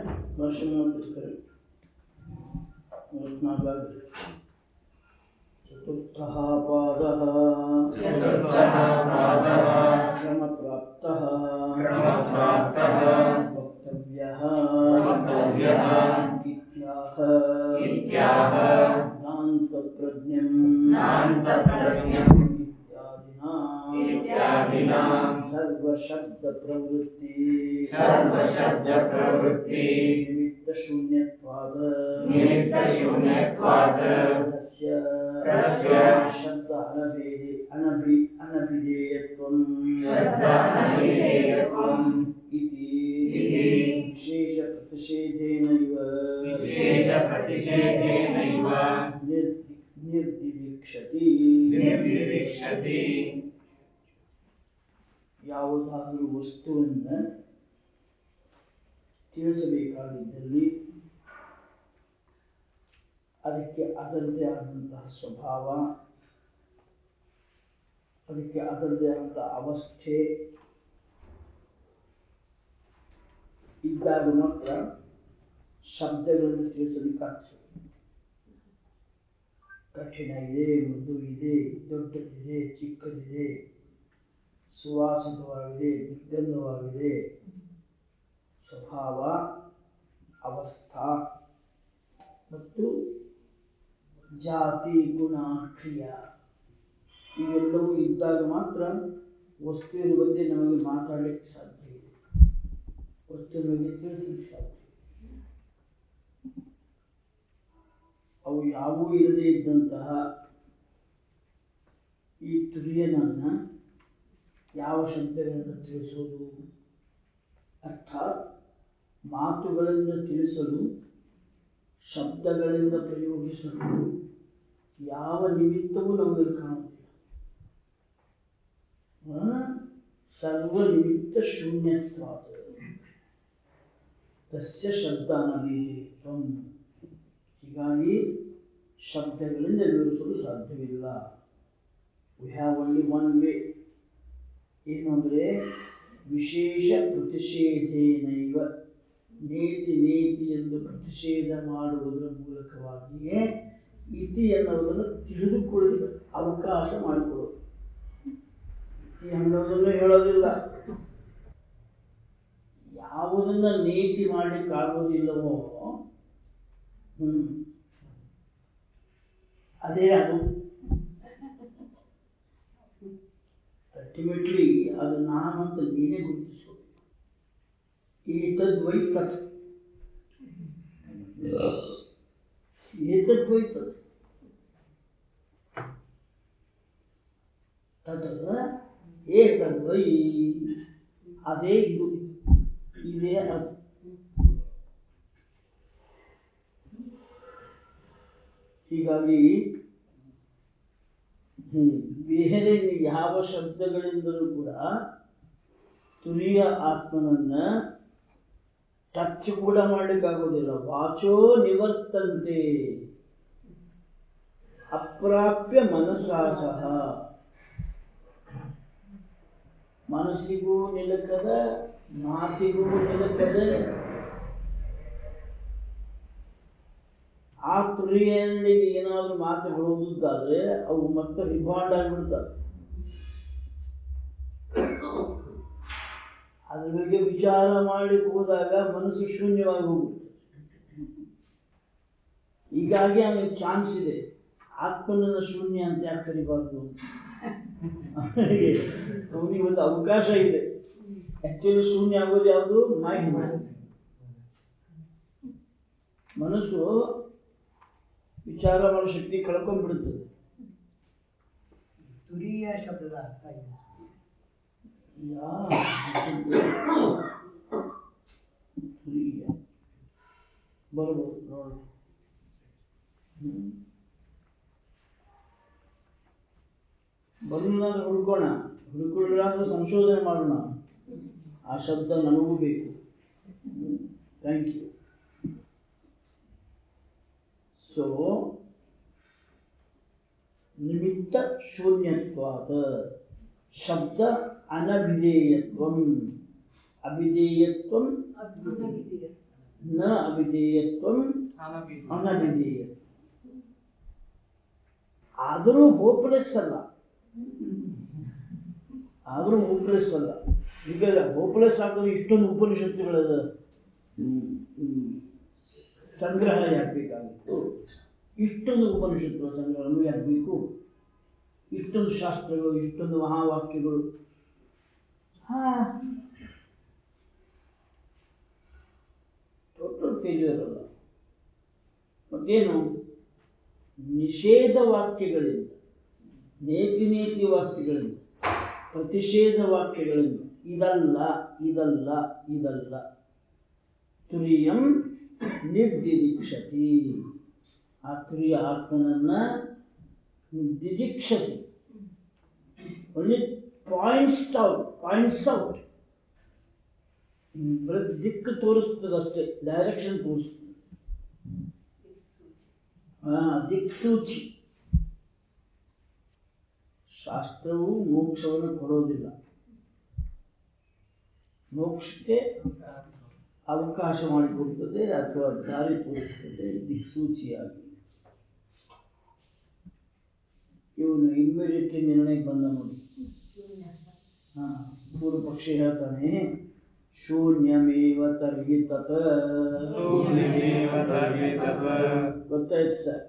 ವರ್ಷ ಮೂವತ್ತು ಕರೆಕ್ಟ್ ಮೂವತ್ನಾಲ್ಕು ಆಗಿದೆ ಚತುರ್ಥಃ ಪಾದಃ ಚತುರ್ಥಃ ಪಾದಃ ಕ್ರಮಪ್ರಾಪ್ತಃ ಕ್ರಮಪ್ರಾಪ್ತಃ ವಕ್ತವ್ಯಃ ವಕ್ತವ್ಯಃ ಇತ್ಯಾಹ ಇತ್ಯಾಹ ನಾಂತಪ್ರಜ್ಞಂ ನಾಂತಪ್ರಜ್ಞಂ ಇತ್ಯಾದಿನಾ ಇತ್ಯಾದಿನಾ ಸರ್ವಶಬ್ದಪ್ರವೃತ್ತಿ ಸರ್ವಶಬ್ದಪ್ರವೃತ್ತಿ निमित्तशून्यत्वात् निमित्तशून्यत्वात् तस्य तस्य शब्द अनभेदे अनभि अनभिधेयत्वम् शब्द अनभिधेयत्वम् इति इति विशेषप्रतिषेधेनैव विशेषप्रतिषेधेनैव निर्- निर्दिदिक्षति ನಿರ್ದಿದಿಕ್ಷತಿ ಯಾವುದಾದರೂ ವಸ್ತುವನ್ನು ತಿಳಿಸಬೇಕಾಗಿದ್ದಲ್ಲಿ ಅದಕ್ಕೆ ಅದರದೇ ಆದಂತಹ ಸ್ವಭಾವ ಅದಕ್ಕೆ ಅದರದೇ ಆದಂತಹ ಅವಸ್ಥೆ ಇದ್ದಾಗ ಮಾತ್ರ ಶಬ್ದಗಳನ್ನು ತಿಳಿಸಲಿಕ್ಕಾಗ್ತದೆ ಕಠಿಣ ಇದೆ ಮೃದು ಇದೆ ದೊಡ್ಡದಿದೆ ಚಿಕ್ಕದಿದೆ ಸುವಾಸಿತವಾಗಿದೆ ದುರ್ಗಂಧವಾಗಿದೆ ಸ್ವಭಾವ ಅವಸ್ಥಾ ಮತ್ತು ಜಾತಿ ಗುಣ ಕ್ರಿಯ ಇವೆಲ್ಲವೂ ಇದ್ದಾಗ ಮಾತ್ರ ವಸ್ತುವಿನ ಬಗ್ಗೆ ನಮಗೆ ಮಾತಾಡಲಿಕ್ಕೆ ಸಾಧ್ಯ ಇದೆ ವಸ್ತುವಿನ ಬಗ್ಗೆ ತಿಳಿಸಲಿಕ್ಕೆ ಸಾಧ್ಯ ಇದೆ. ಅವು ಯಾವೂ ಇರದೇ ಇದ್ದಂತಹ ಈ ತುರಿಯನನ್ನ ಯಾವ ಶಬ್ದಗಳನ್ನು ತಿಳಿಸೋದು ಅರ್ಥಾತ್ ಮಾತುಗಳಿಂದ ತಿಳಿಸಲು ಶಬ್ದಗಳಿಂದ ಪ್ರಯೋಗಿಸಲು ಯಾವ ನಿಮಿತ್ತವೂ ನಮಗೆ ಕಾಣುವುದಿಲ್ಲ ಆ? ಸರ್ವ ನಿಮಿತ್ತ ಶೂನ್ಯತ್ವಾದ ತಸ್ಯ ಶಬ್ದ ಅನಭಿಧೇಯತ್ವಂ ಹೀಗಾಗಿ ಶಬ್ದಗಳಿಂದ ವಿವರಿಸಲು ಸಾಧ್ಯವಿಲ್ಲ we have only one way ಏನು ಅಂದರೆ ವಿಶೇಷ ಪ್ರತಿಷೇಧೇನೈವ ನೇತಿ ನೇತಿ ಎಂದು ಪ್ರತಿಷೇಧ ಮಾಡುವುದರ ಮೂಲಕವಾಗಿಯೇ ಇತಿ ಎನ್ನುವುದನ್ನು ತಿಳಿದುಕೊಳ್ಳಲು ಅವಕಾಶ ಮಾಡಿಕೊಡೋದು ಇತಿ ಅನ್ನೋದನ್ನು ಹೇಳೋದಿಲ್ಲ ಯಾವುದನ್ನ ನೇತಿ ಮಾಡಲಿಕ್ಕೆ ಆಗೋದಿಲ್ಲವೋ ಹ್ಮ್ ಅದೇ ಅದು ಅಲ್ಟಿಮೇಟ್ಲಿ ಅದು ನಾನು ಅಂತ ನೀನೇ ಗುರುತಿಸಬೇಕು ಏತದ್ವೈ ತತ್ ಏತದ್ವೈ ತತ್ ತತ್ ಏತದ್ವೈ ಅದೇ ಇದು ಇದೇ ಅದು ಹೀಗಾಗಿ ಹ್ಮ್ ಬೇರೆ ಯಾವ ಶಬ್ದಗಳಿಂದಲೂ ಕೂಡ ತುರಿಯ ಆತ್ಮನನ್ನ ಟಚ್ ಕೂಡ ಮಾಡ್ಲಿಕ್ಕಾಗೋದಿಲ್ಲ ವಾಚೋ ನಿವರ್ತಂತೆ ಅಪ್ರಾಪ್ಯ ಮನಸಾ ಸಹ ಮನಸ್ಸಿಗೂ ನಿಲುಕದ ಮಾತಿಗೂ ನಿಲುಕದ ಆ ತುರಿಯಲ್ಲಿ ಏನಾದ್ರು ಮಾತು ಹೇಳುವುದಾದ್ರೆ ಅವು ಮತ್ತೆ ರಿಬಾಂಡ್ ಆಗಿಬಿಡ್ತವೆ ಅದ್ರ ಬಗ್ಗೆ ವಿಚಾರ ಮಾಡಿ ಹೋದಾಗ ಮನಸ್ಸು ಶೂನ್ಯವಾಗಿ ಹೋಗುತ್ತೆ ಹೀಗಾಗಿ ಅವನಿಗೆ ಚಾನ್ಸ್ ಇದೆ ಆತ್ಮನನ್ನ ಶೂನ್ಯ ಅಂತ ಯಾಕೆ ಕರಿಬಾರ್ದು ಅವನಿಗೆ ಅವನಿಗೆ ಒಂದು ಅವಕಾಶ ಇದೆ ಆಕ್ಚುಲಿ ಶೂನ್ಯ ಆಗೋದು ಯಾವುದು ಮೈಂಡ್ ಮನಸ್ಸು ವಿಚಾರ ಮಾಡೋ ಶಕ್ತಿ ಕಳ್ಕೊಂಡ್ಬಿಡುತ್ತದೆ ತುರಿಯ ಶಬ್ದದ ಅರ್ಥ ಇದೆ ಯಾ ತುರಿಯ. ಬರ್ಬೋದು ನೋಡಿ ಹ್ಮ್. ಬರಲಿಲ್ಲ ಅಂದ್ರೆ ಹುಡ್ಕೋಣ ಹುಡುಕೊಳ್ಳಿಲ್ಲ ಅಂದ್ರೆ ಸಂಶೋಧನೆ ಮಾಡೋಣ ಆ ಶಬ್ದ ನಮಗೂ ಬೇಕು ಥ್ಯಾಂಕ್ ಯು ಸೊ ನಿಮಿತ್ತ ಶೂನ್ಯತ್ವಾದ ಶಬ್ದ ಅನಭಿಧೇಯತ್ವಂ ಅಭಿಧೇಯತ್ವಂ ನ ಅವಿಧೇಯತ್ವಂ ಅನವಿಧೇಯ ಆದರೂ ಹೋಪ್ಲೆಸ್ ಅಲ್ಲ ಆದರೂ ಹೋಪ್ಲೆಸ್ ಅಲ್ಲ ಈಗ ಹೋಪ್ಲೆಸ್ ಆದರೂ ಇಷ್ಟೊಂದು ಉಪನಿಷತ್ತುಗಳದ ಹ್ಮ್, ಹ್ಮ್, ಸಂಗ್ರಹ ಯಾಕೆ ಬೇಕಾಗಿತ್ತು ಇಷ್ಟೊಂದು ಉಪನಿಷತ್ತುಗಳ ಸಂಗ್ರಹ ನಮಗೆ ಯಾಕೆ ಬೇಕು ಇಷ್ಟೊಂದು ಶಾಸ್ತ್ರಗಳು ಇಷ್ಟೊಂದು ಮಹಾವಾಕ್ಯಗಳು ಹಾ ಟೋಟಲ್ ಫೇಲ್ಯೂರ್ ಅಲ್ಲ ಮತ್ತೇನು ನಿಷೇಧ ವಾಕ್ಯಗಳಿಂದ ನೇತಿ ನೇತಿ ವಾಕ್ಯಗಳಿಂದ ಪ್ರತಿಷೇಧ ವಾಕ್ಯಗಳಿಂದ ಇದಲ್ಲ ಇದಲ್ಲ ಇದಲ್ಲ ತುರಿಯಂ ನಿರ್ದಿದಿಕ್ಷತಿ ಆ ತುರಿಯ ಆತ್ಮನನ್ನ ದಿದಿಕ್ಷತಿ only points out points out ಬರೀ ದಿಕ್ಕು ತೋರಿಸ್ತದೆ ಅಷ್ಟೇ ಡೈರೆಕ್ಷನ್ ತೋರಿಸ್ತದೆ ಹಾ ದಿಕ್ಸೂಚಿ ಶಾಸ್ತ್ರವು ಮೋಕ್ಷವನ್ನು ಕೊಡೋದಿಲ್ಲ ಮೋಕ್ಷಕ್ಕೆ ಅವಕಾಶ ಮಾಡಿಕೊಡುತ್ತದೆ ಅಥವಾ ದಾರಿ ತೋರಿಸುತ್ತದೆ ದಿಕ್ಸೂಚಿಯಾಗಿ ಇವನು ಇಮ್ಮಿಡಿಯೇಟ್ಲಿ ನಿರ್ಣಯಕ್ಕೆ ಬಂದ ನೋಡಿ ಹಾ ಪೂರ್ವ ಪಕ್ಷಿ ಹೇಳ್ತಾನೆ ಶೂನ್ಯಮೇವ ತರ್ಹಿ ತತ್ ಶೂನ್ಯಮೇವ ತರ್ಹಿ ತತ್. ಗೊತ್ತಾಯ್ತು ಸರ್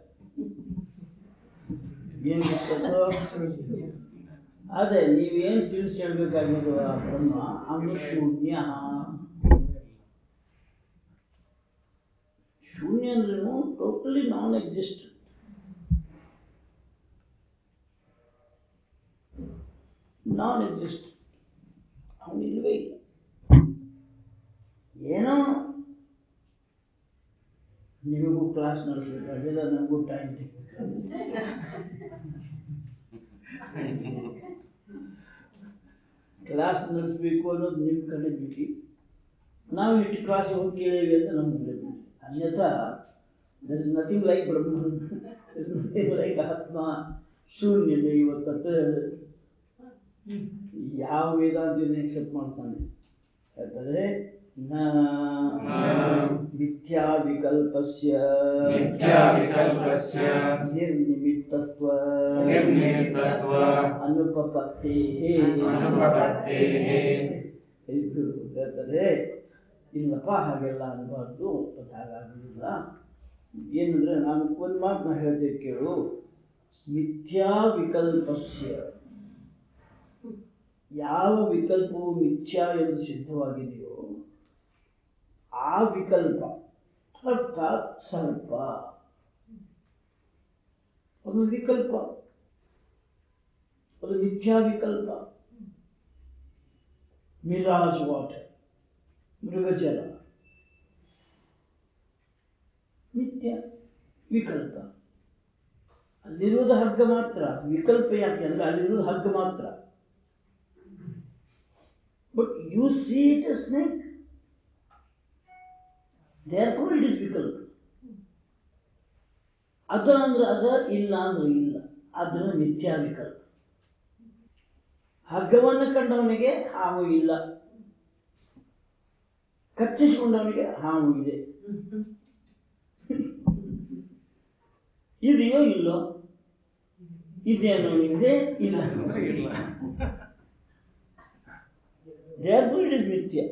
ಏನ್ ಗೊತ್ತಾಯ್ತು ಅದೇ ನೀವೇನ್ ತಿಳಿಸಿ ಹೇಳ್ಬೇಕಾಗಿದ್ದು ಆ ಬ್ರಹ್ಮ ಅವನು ಶೂನ್ಯ ಶೂನ್ಯ ಅಂದ್ರೇನು totally non existent non existent ಅವನು ಇಲ್ವೇ ಇಲ್ಲ ಏನೋ ನಿಮಗೂ ಕ್ಲಾಸ್ ನಡೆಸಬೇಕಾಗಿದೆ ನಮಗೂ ಟೈಮ್ ತೆಗಿಬೇಕಾಗಿದೆ ಕ್ಲಾಸ್ ನಡೆಸಬೇಕು ಅನ್ನೋದು ನಿಮ್ಮ ಕಡೆ ಬಿಡಿ ನಾವು ಇಷ್ಟು ಕ್ಲಾಸ್ ಹೋಗಿ ಕೇಳೇವಿ ಅಂತ ನಮ್ಗೆ ಬಿಡಿ ಅನ್ಯಥಾ ದರ್ ಇಸ್ ನಥಿಂಗ್ ಲೈಕ್ ಬ್ರಹ್ಮನ್ ನಥಿಂಗ್ ಲೈಕ್ ಆತ್ಮ ಶೂನ್ಯತೆ ಇವತ್ತು ಯಾವ ವೇದಾಂತ ಎಕ್ಸೆಪ್ಟ್ ಮಾಡ್ತಾನೆ ಹೇಳ್ತಾರೆ ನ ಮಿಥ್ಯಾ ವಿಕಲ್ಪಸ್ಯ ಮಿಥ್ಯಾ ವಿಕಲ್ಪಸ್ಯ ನಿರ್ನಿಮಿತ್ತತ್ವ ನಿರ್ನಿಮಿತ್ತತ್ವ ಅನುಪಪತ್ತೇಃ ಅನುಪಪತ್ತೇಃ ಇದು ಹೇಳ್ತಾರೆ ಇಲ್ಲಪ್ಪ ಹಾಗೆಲ್ಲ ಅನ್ಬಾರ್ದು ಅದು ಹಾಗಾಗುದಿಲ್ಲ ಏನಂದ್ರೆ ನಾನು ಒಂದು ಮಾತು ನಾ ಹೇಳ್ತೇನೆ ಕೇಳು ಮಿಥ್ಯಾ ವಿಕಲ್ಪಸ್ಯ ಯಾವ ವಿಕಲ್ಪವು ಮಿಥ್ಯಾ ಎಂದು ಸಿದ್ಧವಾಗಿದೆಯೋ ಆ ವಿಕಲ್ಪ ಅರ್ಥಾತ್ ಸರ್ಪ ಅದು ವಿಕಲ್ಪ ಅದು ಮಿಥ್ಯಾ ವಿಕಲ್ಪ ಮಿರಾಜ್ ವಾಟರ್ ಮೃಗಜಲ ನಿತ್ಯ ವಿಕಲ್ಪ ಅಲ್ಲಿರುವುದು ಹಗ್ಗ ಮಾತ್ರ ವಿಕಲ್ಪ ಯಾಕೆ ಅಂದ್ರೆ ಅಲ್ಲಿರುವುದು ಹಗ್ಗ ಮಾತ್ರ but you see it a snake therefore it is ವಿಕಲ್ಪ ಅದ ಅಂದ್ರೆ ಅದ ಇಲ್ಲ ಅಂದ್ರೆ ಇಲ್ಲ ಅದನ್ನ ಮಿಥ್ಯಾ ವಿಕಲ್ಪ ಹಗ್ಗವನ್ನು ಕಂಡವನಿಗೆ ಹಾವು ಇಲ್ಲ ಕಚ್ಚಿಸಿಕೊಂಡವನಿಗೆ ಹಾವು ಇದೆ ಇದೆಯೋ ಇಲ್ಲೋ ಇದೆ ಅನ್ನೋನಿದೆ ಇಲ್ಲ ಇಲ್ಲ Therefore it is mithya.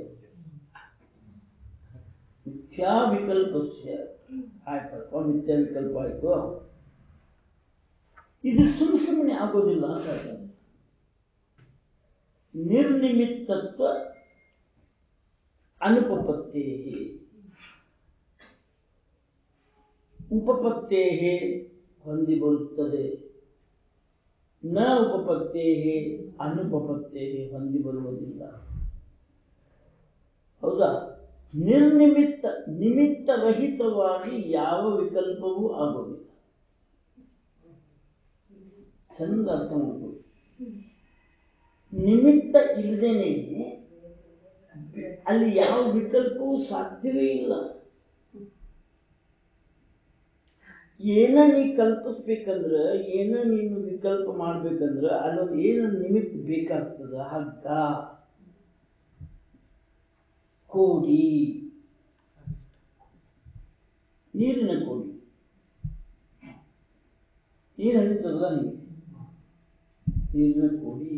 ಮಿಥ್ಯಾ ವಿಕಲ್ಪಸ್ಯ ಆಯ್ತಪ್ಪ ಮಿಥ್ಯಾ ವಿಕಲ್ಪ ಆಯ್ತು ಇದು ಸುಮ್ ಸುಮ್ಮನೆ ಆಗೋದಿಲ್ಲ ಅಂತ ಹೇಳ್ತಾರೆ ನಿರ್ನಿಮಿತ್ತತ್ವ ಅನುಪಪತ್ತೇ ಉಪಪತ್ತೇ ಹೊಂದಿ ಬರುತ್ತದೆ ನ ಉಪಪತ್ತೇ ಅನುಪಪತ್ತೇ ಹೊಂದಿ ಬರುವುದಿಲ್ಲ ಹೌದಾ ನಿರ್ನಿಮಿತ್ತ ನಿಮಿತ್ತ ರಹಿತವಾಗಿ ಯಾವ ವಿಕಲ್ಪವೂ ಆಗೋದಿಲ್ಲ ಚಂದ ಅರ್ಥ ಮಾಡ್ಕೊಳ್ಳಿ ನಿಮಿತ್ತ ಇಲ್ಲದೇನೆ ಅಲ್ಲಿ ಯಾವ ವಿಕಲ್ಪವೂ ಸಾಧ್ಯವೇ ಇಲ್ಲ ಏನ ನೀ ಕಲ್ಪಿಸ್ಬೇಕಂದ್ರ ಏನ ನೀನು ವಿಕಲ್ಪ ಮಾಡ್ಬೇಕಂದ್ರ ಅಲ್ಲೊಂದು ಏನ ನಿಮಿತ್ತ ಬೇಕಾಗ್ತದ ಹಗ್ಗ ಕೋಡಿ ನೀರಿನ ಕೋಡಿ ನೀರು ಹರಿತದಲ್ಲ ನಿಮಗೆ ನೀರಿನ ಕೋಡಿ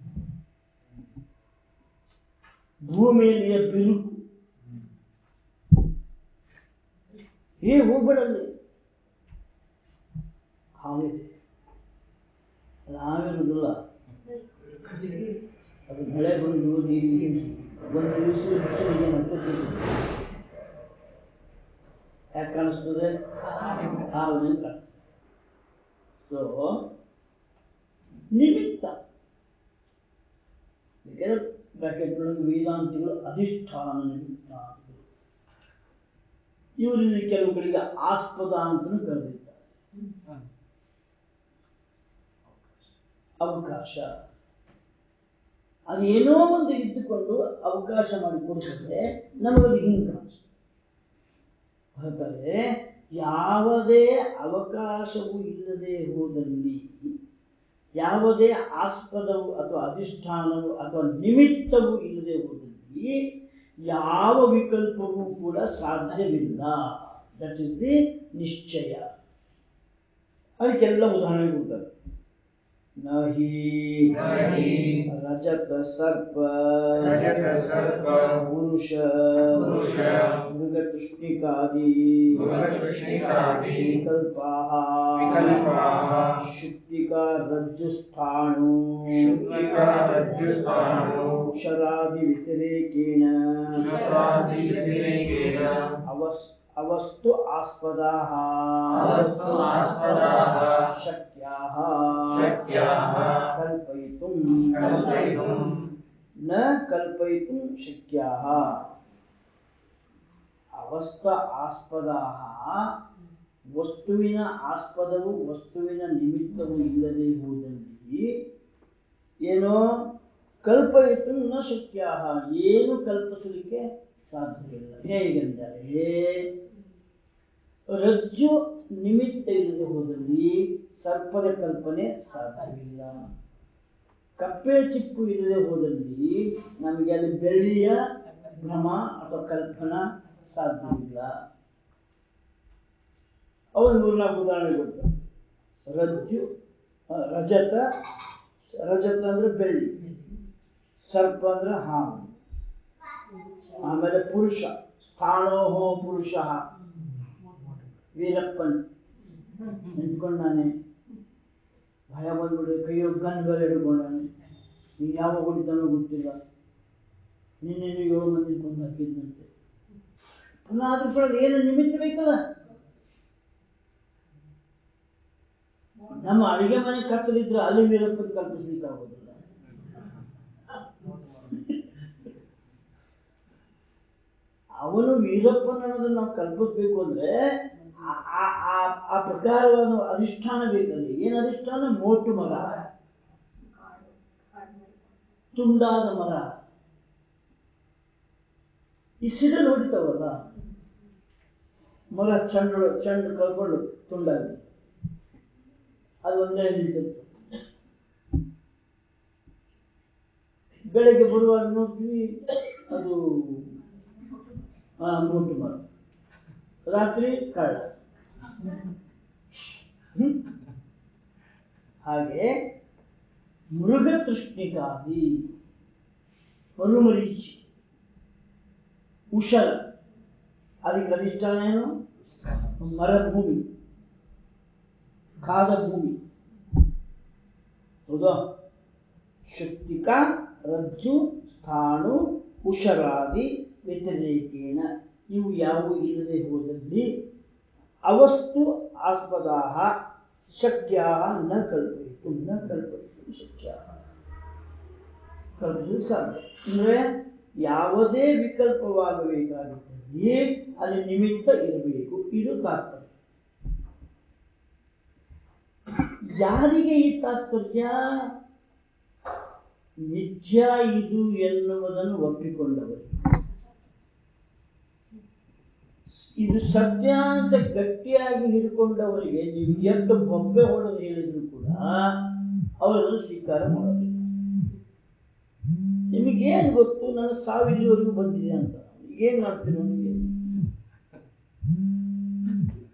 ಭೂಮಿಯಲ್ಲಿಯ ಬಿರುಕು ಏ ಹೋಗ್ಬೇಡಲ್ಲಿ ಹಾವಿದೆ ಅದು ಹಾವಿರುವುದಿಲ್ಲ ಅದು ಮಳೆ ಬಂದು ನೀರಿಗೆ ಒಂದು ದಿವಸ ಬಿಸಿಲಿಗೆ ಹತ್ತುತ್ತದೆ ಯಾಕೆ ಕಾಣಿಸ್ತದೆ ಹಾವಿನ ಕಾಣಿಸ್ತದೆ ಸೊ ನಿಮಿತ್ತ ಬೇಕಾದ್ರೆ ಬ್ರಾಕೆಟ್ ಒಳಗೆ ವೇದಾಂತಿಗಳು ಅಧಿಷ್ಠಾನ ನಿಮಿತ್ತ ಅಂತ ಇವರಲ್ಲಿ ಕೆಲವು ಕಡೆಗೆ ಆಸ್ಪದ ಅಂತಲೂ ಕರೆದಿದ್ದಾರೆ ಅವಕಾಶ ಅದೇನೋ ಒಂದು ಇದ್ದುಕೊಂಡು ಅವಕಾಶ ಮಾಡಿಕೊಡ್ತದೆ ನಮಗದು ಹಿಂಗೆ ಕಾಣಿಸ್ತದೆ ಹೇಳ್ತಾರೆ ಯಾವುದೇ ಅವಕಾಶವೂ ಇಲ್ಲದೆ ಹೋದಲ್ಲಿ ಯಾವುದೇ ಆಸ್ಪದವು ಅಥವಾ ಅಧಿಷ್ಠಾನವು ಅಥವಾ ನಿಮಿತ್ತವು ಇಲ್ಲದೆ ಹೋದಲ್ಲಿ ಯಾವ ವಿಕಲ್ಪವೂ ಕೂಡ ಸಾಧ್ಯವಿಲ್ಲ ದಟ್ ಇಸ್ ದಿ ನಿಶ್ಚಯ ಅದಕ್ಕೆಲ್ಲ ಉದಾಹರಣೆ ಕೊಡ್ತಾರೆ ನಹಿ ನಹಿ ರಜತ ಸರ್ಪ ರಜತ ಸರ್ಪ ಪುರುಷ ಪುರುಷ ಮೃಗತೃಷ್ಣಿಕಾದಿ ಮೃಗತೃಷ್ಣಿಕಾದಿ ವಿಕಲ್ಪಾಃ ವಿಕಲ್ಪಾಃ ಶುಕ್ತಿಕಾ ರಜ್ಜುಸ್ಥಾಣು ಶುಕ್ತಿಕಾ ರಜ್ಜುಸ್ಥಾಣು ಅಕ್ಷರಾದಿ ವ್ಯತಿರೇಕೇಣ ಶುಕ್ರಾದಿವ್ಯತಿರೇಕೇಣ ಅವಸ್ ಅವಸ್ತು ಆಸ್ಪದಾಃ ಅವಸ್ತು ಆಸ್ಪದಾಃ ಶಕ್ಯಾಃ ಶಕ್ಯಾಃ ಕಲ್ಪಯಿತುಂ ಕಲ್ಪಯಿತುಂ ನ ಕಲ್ಪಯಿತುಂ ಶಕ್ಯಾಃ ಅವಸ್ಥ ಆಸ್ಪದಾಃ ವಸ್ತುವಿನ ಆಸ್ಪದವು ವಸ್ತುವಿನ ನಿಮಿತ್ತವು ಇಲ್ಲದೆ ಹೋದಲ್ಲಿ ಏನೋ ಕಲ್ಪಯಿತು ನ ಶಕ್ಯ ಏನು ಕಲ್ಪಿಸಲಿಕ್ಕೆ ಸಾಧ್ಯವಿಲ್ಲ ಹೇಗೆಂದರೆ ರಜ್ಜು ನಿಮಿತ್ತ ಇಲ್ಲದೆ ಹೋದಲ್ಲಿ ಸರ್ಪದ ಕಲ್ಪನೆ ಸಾಧ್ಯವಿಲ್ಲ ಕಪ್ಪೆ ಚಿಪ್ಪು ಇಲ್ಲದೆ ಹೋದಲ್ಲಿ ನಮಗೆ ಅಲ್ಲಿ ಬೆಳ್ಳಿಯ ಭ್ರಮ ಅಥವಾ ಕಲ್ಪನಾ ಸಾಧ್ಯವಿಲ್ಲ ಅವನ್ ಮೂರ್ನಾಲ್ಕು ಉದಾಹರಣೆ ಕೊಡ್ತಾರೆ ರಜ್ಜು ಆ, ರಜತ ರಜತ ಅಂದ್ರೆ ಬೆಳ್ಳಿ ಸರ್ಪ ಅಂದ್ರೆ ಹಾವು ಆಮೇಲೆ ಪುರುಷ ಸ್ಥಾಣೋಹೋ ಪುರುಷ ವೀರಪ್ಪನ್ ನಿಂತ್ಕೊಂಡಾನೆ ಭಯ ಬಂದ್ಬಿಟ್ಟು ಕೈಯೋ ಗನ್ ಬೇರೆ ಹಿಡ್ಕೊಂಡಾನೆ ನೀವು ಯಾವಾಗ ಹೊಡಿತಾನೋ ಗೊತ್ತಿಲ್ಲ ನಿನ್ನೆ ನೀವು ಏಳು ಮಂದಿ ಕೊಂದು ಹಾಕಿದ್ನಂತೆ ಪುನಃ ಅದ್ರ ಕೂಡ ಏನು ನಿಮಿತ್ತ ಬೇಕಲ್ಲ ನಮ್ಮ ಅಡಿಗೆ ಮನೆ ಕತ್ತಲಿದ್ರೆ ಅಲ್ಲಿ ವೀರಪ್ಪನ ಕಲ್ಪಿಸ್ಲಿಕ್ಕೆ ಆಗೋದಿಲ್ಲ ಅವನು ವೀರಪ್ಪನ ಅನ್ನೋದನ್ನ ನಾವು ಕಲ್ಪಿಸ್ಬೇಕು ಅಂದ್ರೆ ಆ- ಆ- ಆ- ಆ ಪ್ರಕಾರವಾದ ಅಧಿಷ್ಠಾನ ಬೇಕಲ್ಲಿ ಏನ್ ಅಧಿಷ್ಠಾನ ಮೋಟು ಮರ ತುಂಡಾದ ಮರ ಈ ಸಿಡಿಲು ಹೊಡಿತಾವಲ್ಲ ಮರ ಚಂಡು ಚಂಡು ಕಳ್ಕೊಂಡು ತುಂಡಾಗಿ ಅದು ಒಂದೇ ನಿಂತಿತ್ತು ಬೆಳಗ್ಗೆ ಬರುವಾಗ ನೋಡ್ತೀವಿ ಅದು ಆ, ಮೋಟು ಮರ ರಾತ್ರಿ ಕಳ್ಳ ಹ್ಮ್? ಹಾಗೆ ಮೃಗ ತೃಷ್ಣಿಕಾದಿ ಮರುಮರೀಚಿ ಉಷಲ ಅದಕ್ಕೆ ಅಧಿಷ್ಠಾನ ಏನು ಮರಭೂಮಿ ಕಾದ ಭೂಮಿ ಹೌದಾ ಶಕ್ತಿಕ ರಜ್ಜು ಸ್ಥಾಣು ಉಷರಾದಿ ವ್ಯತಿರೇಕೇಣ ಇವು ಯಾವುವು ಇಲ್ಲದೆ ಹೋದಲ್ಲಿ ಅವಸ್ತು ಆಸ್ಪದಾಹ ಶಕ್ಯಾ ನ ಕಲ್ಪಯಿತು ನ ಕಲ್ಪಯಿತು ಶಕ್ಯ ಕಲ್ಪಿಸಲಿಕ್ಕೆ ಸಾಧ್ಯ ಅಂದ್ರೆ ಯಾವುದೇ ವಿಕಲ್ಪವಾಗಬೇಕಾಗಿದ್ದಲ್ಲಿ ಅಲ್ಲಿ ನಿಮಿತ್ತ ಇರಬೇಕು ಇದು ತಾತ್ಪರ್ಯ ಯಾರಿಗೆ ಈ ತಾತ್ಪರ್ಯ ನಿತ್ಯ ಇದು ಎನ್ನುವುದನ್ನು ಒಪ್ಪಿಕೊಂಡವರು ಇದು ಸತ್ಯ ಅಂತ ಗಟ್ಟಿಯಾಗಿ ಹಿಡ್ಕೊಂಡವರಿಗೆ ನೀವು ಎಷ್ಟು ಬೊಬ್ಬೆ ಹೊಡೆದು ಹೇಳಿದ್ರು ಕೂಡ ಅವರನ್ನು ಸ್ವೀಕಾರ ಮಾಡೋದಿಲ್ಲ ನಿಮಗೇನು ಗೊತ್ತು ನನ್ನ ಸಾವಿಲ್ಲಿವರೆಗೂ ಬಂದಿದೆ ಅಂತ ಏನ್ ಮಾಡ್ತೀರಿ ಅವನಿಗೆ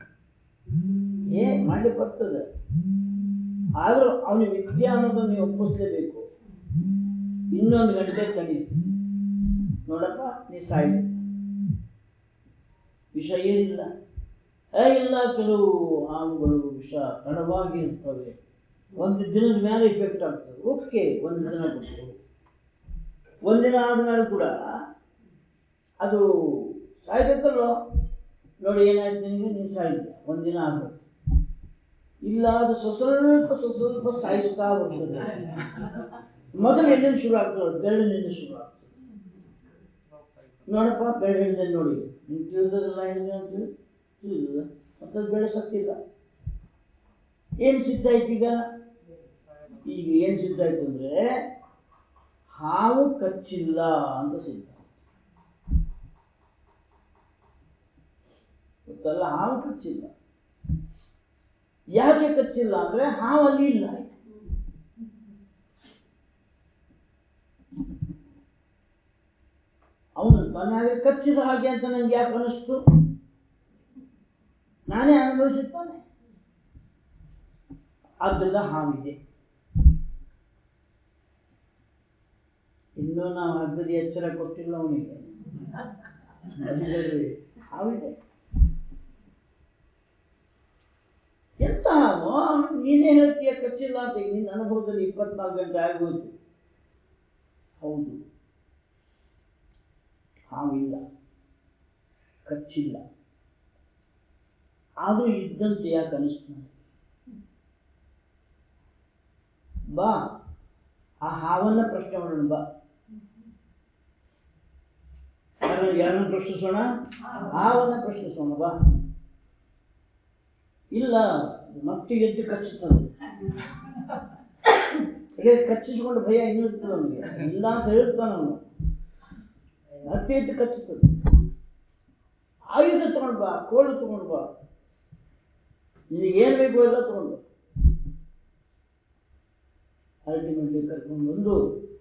ಮಾಡ್ಲಿಕ್ಕೆ ಬರ್ತದೆ ಆದ್ರೂ ಅವನಿಗೆ ವಿದ್ಯೆ ಅನ್ನೋದನ್ನ ನೀವು ಒಪ್ಪಿಸ್ಲೇಬೇಕು ಇನ್ನೊಂದು ಗಂಟೆ ತಡಿ ನೋಡಪ್ಪ ನೀ ಸಾಯಿ ವಿಷ ಏನಿಲ್ಲ ಏ ಇಲ್ಲ ಕೆಲವು ಹಾವುಗಳು ವಿಷ ತಡವಾಗಿರ್ತವೆ ಒಂದು ದಿನದ ಮೇಲೆ ಇಫೆಕ್ಟ್ ಆಗ್ತದೆ ಓಕೆ ಒಂದು ದಿನ ಬಿಟ್ಟು ಒಂದಿನ ಆದ್ಮೇಲೆ ಕೂಡ ಅದು ಸಾಯ್ಬೇಕಲ್ವ ನೋಡಿ ಏನಾಯ್ತು ನಿನಗೆ ನೀನು ಸಾಯಿದ್ಯ ಒಂದಿನ ಆಗ್ಬೇಕು ಇಲ್ಲ ಅದು ಸ್ವಲ್ಪ ಸ್ವಲ್ಪ ಸಾಯಿಸ್ತಾ ಬರ್ತದೆ ಮೊದಲು ಎಲ್ಲಿಂದ ಶುರು ಆಗ್ತದೆ ಬೆರಳಿನಿಂದ ಶುರು ಆಗ್ತದೆ ನೋಡಪ್ಪ ಬೆಳೆ ಹೇಳಿದೆ ನೋಡಿ ನೀವು ತಿಳಿದದಲ್ಲ ಹೇಳಿದೆ ಅಂತ ತಿಳಿದ ಮತ್ತೆ ಅದು ಬೆಳೆ ಸತ್ತಿಲ್ಲ ಏನ್ ಸಿದ್ಧ ಆಯ್ತು ಈಗ ಈಗ ಏನ್ ಸಿದ್ಧ ಆಯ್ತು ಅಂದ್ರೆ ಹಾವು ಕಚ್ಚಿಲ್ಲ ಅಂತ ಸಿದ್ಧ ಗೊತ್ತಲ್ಲ ಹಾವು ಕಚ್ಚಿಲ್ಲ ಯಾಕೆ ಕಚ್ಚಿಲ್ಲ ಅಂದ್ರೆ ಹಾವು ಅಲ್ಲಿ ಇಲ್ಲ ಅವನು ತಾನೇ ಕಚ್ಚಿದ ಹಾಗೆ ಅಂತ ನಂಗೆ ಯಾಕೆ ಅನಿಸ್ತು ನಾನೇ ಅನುಭವಿಸುತ್ತಾನೆ ಆದ್ದರಿಂದ ಹಾವಿದೆ ಇನ್ನೂ ನಾವು ಹಗ್ಗದ ಎಚ್ಚರ ಕೊಟ್ಟಿಲ್ಲ ಅವನಿಗೆ ಮಧ್ಯದಲ್ಲಿ ಹಾವಿದೆ ಎಂತ ಹಾವು ಅವ್ನು ನೀನೇ ಹೇಳ್ತೀಯ ಕಚ್ಚಿಲ್ಲ ಅಂತ ಈಗ ನಿನ್ನ ಅನುಭವದಲ್ಲಿ ಇಪ್ಪತ್ನಾಲ್ಕು ಗಂಟೆ ಆಗೋಯ್ತು ಹೌದು ಹಾವಿಲ್ಲ ಕಚ್ಚಿಲ್ಲ ಆದ್ರೂ ಇದ್ದಂತೆ ಯಾಕೆ ಅನಿಸ್ತಾನೆ ಬಾ ಆ ಹಾವನ್ನ ಪ್ರಶ್ನೆ ಮಾಡೋಣ ಬಾ ಯಾರು ಯಾರನ್ನ ಪ್ರಶ್ನಿಸೋಣ ಹಾವನ್ನ ಪ್ರಶ್ನಿಸೋಣ ಬಾ ಇಲ್ಲ ಮತ್ತೆ ಎದ್ದು ಕಚ್ಚುತ್ತದೆ ಈಗ ಕಚ್ಚಿಸ್ಕೊಂಡು ಭಯ ಇನ್ನೂ ಇರ್ತದೆ ಅವನಿಗೆ ಇಲ್ಲ ಅಂತ ಹೇಳ್ತಾನ ಅವನು ಮತ್ತೆ ಎದ್ದು ಕಚ್ಚುತ್ತದೆ ಆಯುಧ ತಗೊಂಡ್ ಬಾ ಕೋಲು ತಗೊಂಡ್ ಬಾ ನಿನಗೆ ಏನ್ ಬೇಕು ಎಲ್ಲ ತಗೊಂಡ್ ಬಾ ಅಲ್ಟಿಮೇಟ್ಲಿ ಕರ್ಕೊಂಡು ಬಂದು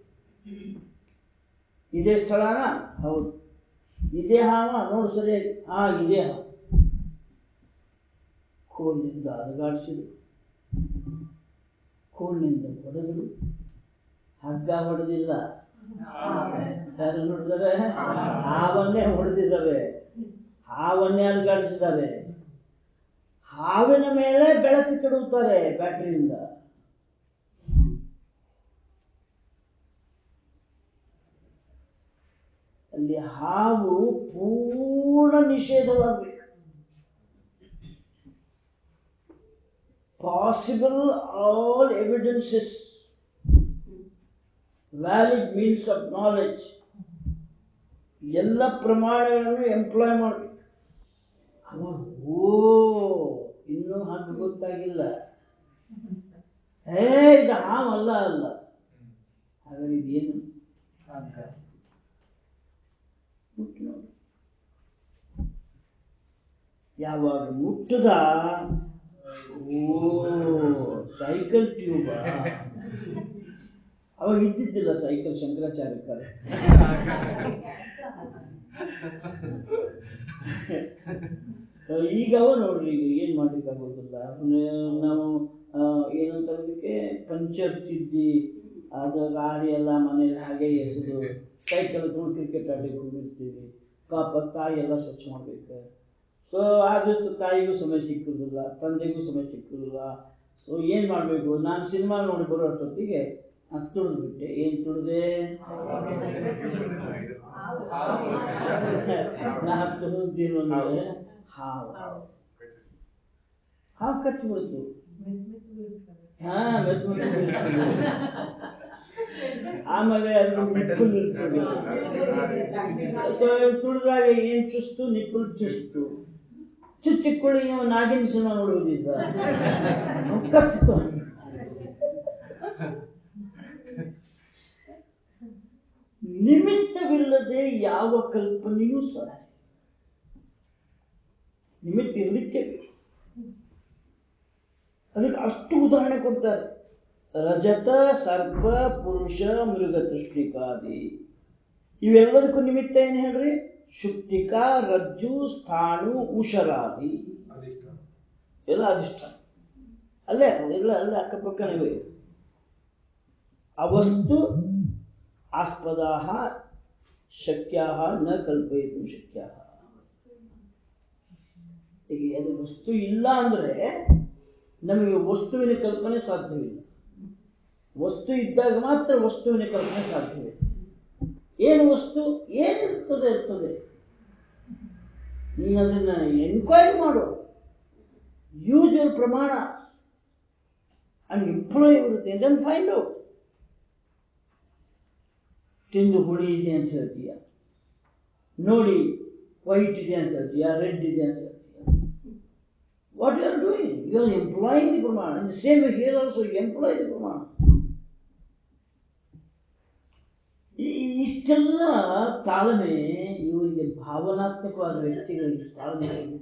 ಇದೇ ಸ್ಥಳನ ಹೌದು ಇದೇ ಹಾವ ನೋಡು ಸರಿಯಾಗಿ ಹಾ ಇದೇ ಹಾವು ಕೋಲಿನಿಂದ ಅಲಗಾಡಿಸಿದ್ರು ಕೋಲಿನಿಂದ ಹೊಡೆದ್ರು ಹಗ್ಗ ಹೊಡೆದಿಲ್ಲ ಯಾರು ನೋಡಿದರೆ ಹಾವನ್ನೇ ಹೊಡೆದಿದ್ದಾರೆ ಹಾವನ್ನೇ ಅಲುಗಾಡಿಸಿದ್ದಾರೆ ಹಾವಿನ ಮೇಲೆ ಬೆಳಕು ಕೆಡುತ್ತಾರೆ ಬ್ಯಾಟ್ರಿಯಿಂದ ಅಲ್ಲಿ ಹಾವು ಪೂರ್ಣ ನಿಷೇಧವಾಗಬೇಕು possible all evidences, valid means of knowledge, ಎಲ್ಲ ಪ್ರಮಾಣಗಳನ್ನು ಎಂಪ್ಲಾಯ್ ಮಾಡಬೇಕು ಅವಾಗ ಓ ಇನ್ನೂ ಹಾಗೆ ಗೊತ್ತಾಗಿಲ್ಲ ಏ ಇದು ಹಾವಲ್ಲ ಅಲ್ಲ ಹಾಗಾದ್ರೆ ಇದೇನು ಮುಟ್ಟು ನೋಡಿ ಯಾವಾಗ ಮುಟ್ಟದ ಓ ಸೈಕಲ್ ಟ್ಯೂಬ ಅವಾಗ ಇದ್ದಿದ್ದಿಲ್ಲ ಸೈಕಲ್ ಶಂಕರಾಚಾರ್ಯ ಈಗ ಅವ ನೋಡ್ರಿ ಈಗ ಏನ್ ಮಾಡ್ಲಿಕ್ಕೆ ಆಗೋದಿಲ್ಲ ನಾವು ಆ, ಏನಂತ ಅದಕ್ಕೆ ಪಂಚರ್ ತಿದ್ದಿ ಅದು ಗಾಡಿ ಎಲ್ಲ ಮನೇಲಿ ಹಾಗೆ ಎಸೆದು ಸೈಕಲ್ ತಗೊಂಡು ಕ್ರಿಕೆಟ್ ಆಡ್ಲಿಕ್ಕೆ ಹೋಗಿರ್ತೀವಿ ಪಾಪ ತಾಯಿ ಎಲ್ಲ ಸ್ವಚ್ಛ ಮಾಡ್ಬೇಕು ಸೊ ಆ ದಿವಸ ತಾಯಿಗೂ ಸಮಯ ಸಿಕ್ಕುದಿಲ್ಲ ತಂದೆಗೂ ಸಮಯ ಸಿಕ್ಕುದಿಲ್ಲ ಸೊ ಏನ್ ಮಾಡ್ಬೇಕು ನಾನು ಸಿನಿಮಾ ನೋಡಿ ಬರೋ ಅಷ್ಟೊತ್ತಿಗೆ ನಾನು ತುಳಿದು ಬಿಟ್ಟೆ ಏನ್ ತುಳಿದೆ ನಾ ತುಳಿದೇನು ಅಂದ್ರೆ ಹಾವು ಹಾವು ಕಚ್ಚಿ ಬಿಡ್ತು ಹಾ ಮೆತ್ತ ಮೆತ್ತ ಇರ್ತದೆ. ಆಮೇಲೆ ಅದು ನಿಪ್ಪಲ್ ಇರ್ತದೆ ಸೊ ತುಳಿದಾಗ ಏನ್ ಚುಸ್ತು ನಿಪ್ಪಲ್ ಚುಸ್ತು ಚುಚ್ಚಿಕೊಳ್ಳಿ ಇವ ನಾಗಿನ ಸಿನಿಮಾ ನೋಡುವುದಿದ್ದ ಕಚ್ಚಿತು ನಿಮಿತ್ತವಿಲ್ಲದೆ ಯಾವ ಕಲ್ಪನೆಯೂ ಸಾಧ್ಯ ನಿಮಿತ್ತ ಇರಲಿಕ್ಕೆ ಬೇಕು ಅದಕ್ಕೆ ಅಷ್ಟು ಉದಾಹರಣೆ ಕೊಡ್ತಾರೆ ರಜತ ಸರ್ಪ ಪುರುಷ ಮೃಗ ತೃಷ್ಟಿಕಾದಿ ಇವೆಲ್ಲದಕ್ಕೂ ನಿಮಿತ್ತ ಏನ್ ಹೇಳ್ರಿ ಶುಕ್ತಿಕಾ ರಜ್ಜು ಸ್ಥಾಣು ಉಷರಾದಿ ಎಲ್ಲ ಅಧಿಷ್ಠಾನ ಅಲ್ಲೇ ಎಲ್ಲ ಅಲ್ಲೇ ಅಕ್ಕಪಕ್ಕನೇ ಇವೆ ಅವಸ್ತು ಆಸ್ಪದಾ ಶಕ್ಯಾ ನ ಕಲ್ಪಯಿತು ಶಕ್ಯಾ ಈಗ ಅದು ವಸ್ತು ಇಲ್ಲ ಅಂದ್ರೆ ನಮಗೆ ವಸ್ತುವಿನ ಕಲ್ಪನೆ ಸಾಧ್ಯವಿಲ್ಲ ವಸ್ತು ಇದ್ದಾಗ ಮಾತ್ರ ವಸ್ತುವಿನ ಕಲ್ಪನೆ ಸಾಧ್ಯವಿದೆ ಏನು ವಸ್ತು ಏನಿರ್ತದೆ ಇರ್ತದೆ ನೀನು ಅದನ್ನ ಎನ್ಕ್ವೈರಿ ಮಾಡು ಯೂಸ್ ಯುವರ್ ಪ್ರಮಾಣ ಅಂಡ್ ಇಂಪ್ಲೋಯ್ ಇರುತ್ತೆ ದೆನ್ ಫೈಂಡ್ ಔಟ್ ತಿಂದು ಹುಳಿ ಇದೆ ಅಂತ ಹೇಳ್ತೀಯ ನೋಡಿ ವೈಟ್ ಇದೆ ಅಂತ ಹೇಳ್ತೀಯ ರೆಡ್ ಇದೆ ಅಂತ ಹೇಳ್ತೀಯ what you are doing you are employing the ಪ್ರಮಾಣ in same here also employ the ಪ್ರಮಾಣ ಈ- ಇಷ್ಟೆಲ್ಲ ತಾಳ್ಮೆ ಇವರಿಗೆ ಭಾವನಾತ್ಮಕವಾದ ವ್ಯಕ್ತಿಗಳಿಗೆ ತಾಳ್ಮೆ ಇಲ್ಲ.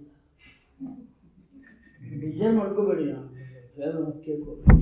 ಬೇಜಾರು ಮಾಡ್ಕೋಬೇಡಿ ನಾನು ಹೇಳೋದು ಕೇಳ್ಕೊಳ್ಳಿ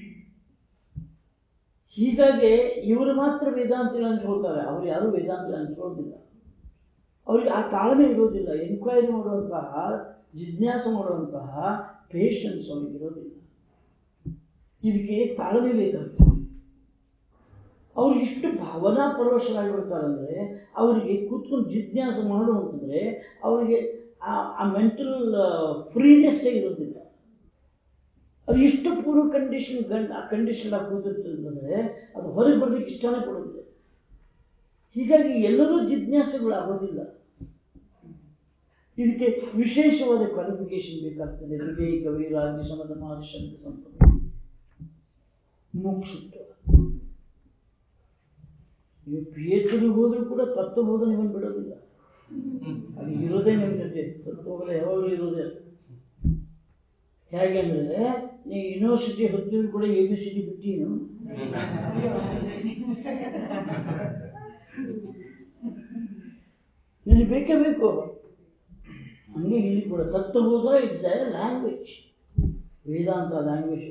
ಹೀಗಾಗಿ ಇವರು ಮಾತ್ರ ವೇದಾಂತಿಗಳು ಅನ್ಸ್ಕೊಳ್ತಾರೆ ಅವ್ರು ಯಾರು ವೇದಾಂತ ಅನ್ಸ್ಕೊಳ್ಳೋದಿಲ್ಲ ಅವ್ರಿಗೆ ಆ ತಾಳ್ಮೆ ಇರೋದಿಲ್ಲ ಎನ್ಕ್ವೈರಿ ಮಾಡುವಂತಹ ಜಿಜ್ಞಾಸೆ ಮಾಡುವಂತಹ ಪೇಷನ್ಸ್ ಅವ್ರಿಗೆ ಇರೋದಿಲ್ಲ ಇದಕ್ಕೆ ತಾಳ್ಮೆ ಬೇಕಾಗ್ತದೆ ಅವ್ರು ಇಷ್ಟು ಭಾವನಾ ಪರವಶರಾಗಿರ್ತಾರಂದ್ರೆ ಅವರಿಗೆ ಕೂತ್ಕೊಂಡು ಜಿಜ್ಞಾಸೆ ಮಾಡು ಅಂತಂದ್ರೆ ಅವರಿಗೆ ಆ ಮೆಂಟಲ್ ಫ್ರೀನೆಸ್ ಇರೋದಿಲ್ಲ ಅದು ಇಷ್ಟು ಪೂರ್ವ ಕಂಡೀಷನ್ ಗಂಡ ಆ ಕಂಡೀಷನ್ ಆಗಿ ಕೂತಿರ್ತದಂದ್ರೆ ಅದು ಹೊರಗೆ ಬರ್ಲಿಕ್ಕೆ ಇಷ್ಟನೇ ಪಡುತ್ತೆ ಹೀಗಾಗಿ ಎಲ್ಲರೂ ಜಿಜ್ಞಾಸೆಗಳು ಆಗೋದಿಲ್ಲ ಇದಕ್ಕೆ ವಿಶೇಷವಾದ ಕ್ವಾಲಿಫಿಕೇಶನ್ ಬೇಕಾಗ್ತದೆ ವಿವೇಕ ವೈರಾಗ್ಯ ಸಮಾಧಾನ ಶಬ್ದ ಸಂಪತ್ತು ಮುಕ್ಷುತ್ವ ನೀವು ಪಿ ಎಚ್ ಡಿ ಹೋದ್ರೂ ಕೂಡ ತತ್ವಬೋಧ ನಿಮ್ಮನ್ನು ಬಿಡೋದಿಲ್ಲ ಅದು ಇರೋದೇ ನಿಮ್ಮ ಜೊತೆ ತತ್ವಬೋಧ ಯಾವಾಗಲೂ ಇರೋದೇ ಹೇಗೆ ಅಂದ್ರೆ ನೀವು ಯೂನಿವರ್ಸಿಟಿ ಹೊತ್ತಿದ್ರು ಕೂಡ ಎ ಬಿ ಸಿ ಡಿ ಬಿಟ್ಟೀನು ನಿನಗೆ ಬೇಕೇ ಬೇಕು ಹಂಗೆ ಇಲ್ಲಿ ಕೂಡ ತತ್ವಬೋಧ it's a language Vedanta language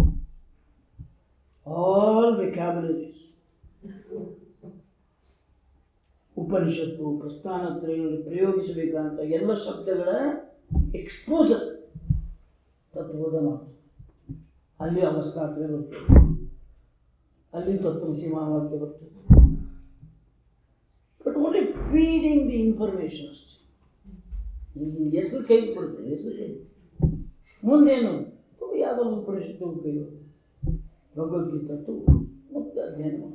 all vocabularies ಉಪನಿಷತ್ತು ಪ್ರಸ್ಥಾನತ್ರಯಗಳಲ್ಲಿ ಪ್ರಯೋಗಿಸಬೇಕಂತ ಎಲ್ಲ ಶಬ್ದಗಳ ಎಕ್ಸ್ಪೋಸರ್ ತತ್ವಬೋಧ ಮಾಡ್ತಾರೆ ಅಲ್ಲಿ ಅವಸ್ಥಾತ್ರಯ ಬರ್ತದೆ ಅಲ್ಲಿ ತತ್ವಸಿ ಮಹಾವಾಕ್ಯ ಬರ್ತದೆ but only feeding the information ಅಷ್ಟೇ ಈ ಹೆಸರು ಕೈ ಕೊಡುತ್ತೆ ಹೆಸರು ಕೈ ಮುಂದೇನು ಯಾವುದೋ ಒಂದು ಉಪನಿಷತ್ತು ಕೈ ಭಗವದ್ಗೀತಾ ಮತ್ತೆ ಅಧ್ಯಯನ ಮಾಡಿ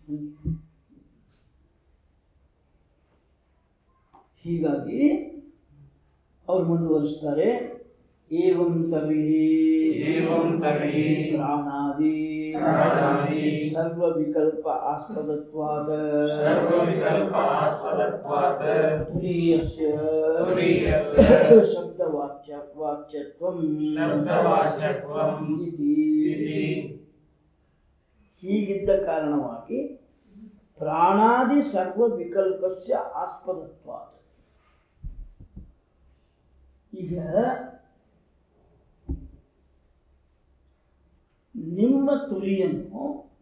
ಹೀಗಾಗಿ ಅವ್ರು ಮುಂದುವರಿಸ್ತಾರೆ ಏವಂ ತರ್ಹಿ ಏವಂ ತರ್ಹಿ ಪ್ರಾಣಾದಿ ಪ್ರಾಣಾದಿ ಸರ್ವ ವಿಕಲ್ಪ ಆಸ್ಪದತ್ವಾದ ಸರ್ವವಿಕಲ್ಪ ಆಸ್ಪದತ್ವಾತ್ ತುರೀಯಸ್ಯ ತುರೀಯಸ್ಯ ಶಬ್ದವಾಚ್ಯ ವಾಚ್ಯತ್ವಂ ಶಬ್ದವಾಚ್ಯತ್ವಂ ಇತಿ ಇತಿ ಹೀಗಿದ್ದ ಕಾರಣವಾಗಿ ಪ್ರಾಣಾದಿ ಸರ್ವ ವಿಕಲ್ಪಸ್ಯ ಆಸ್ಪದತ್ವ ಈಗ ನಿಮ್ಮ ತುರಿಯನ್ನು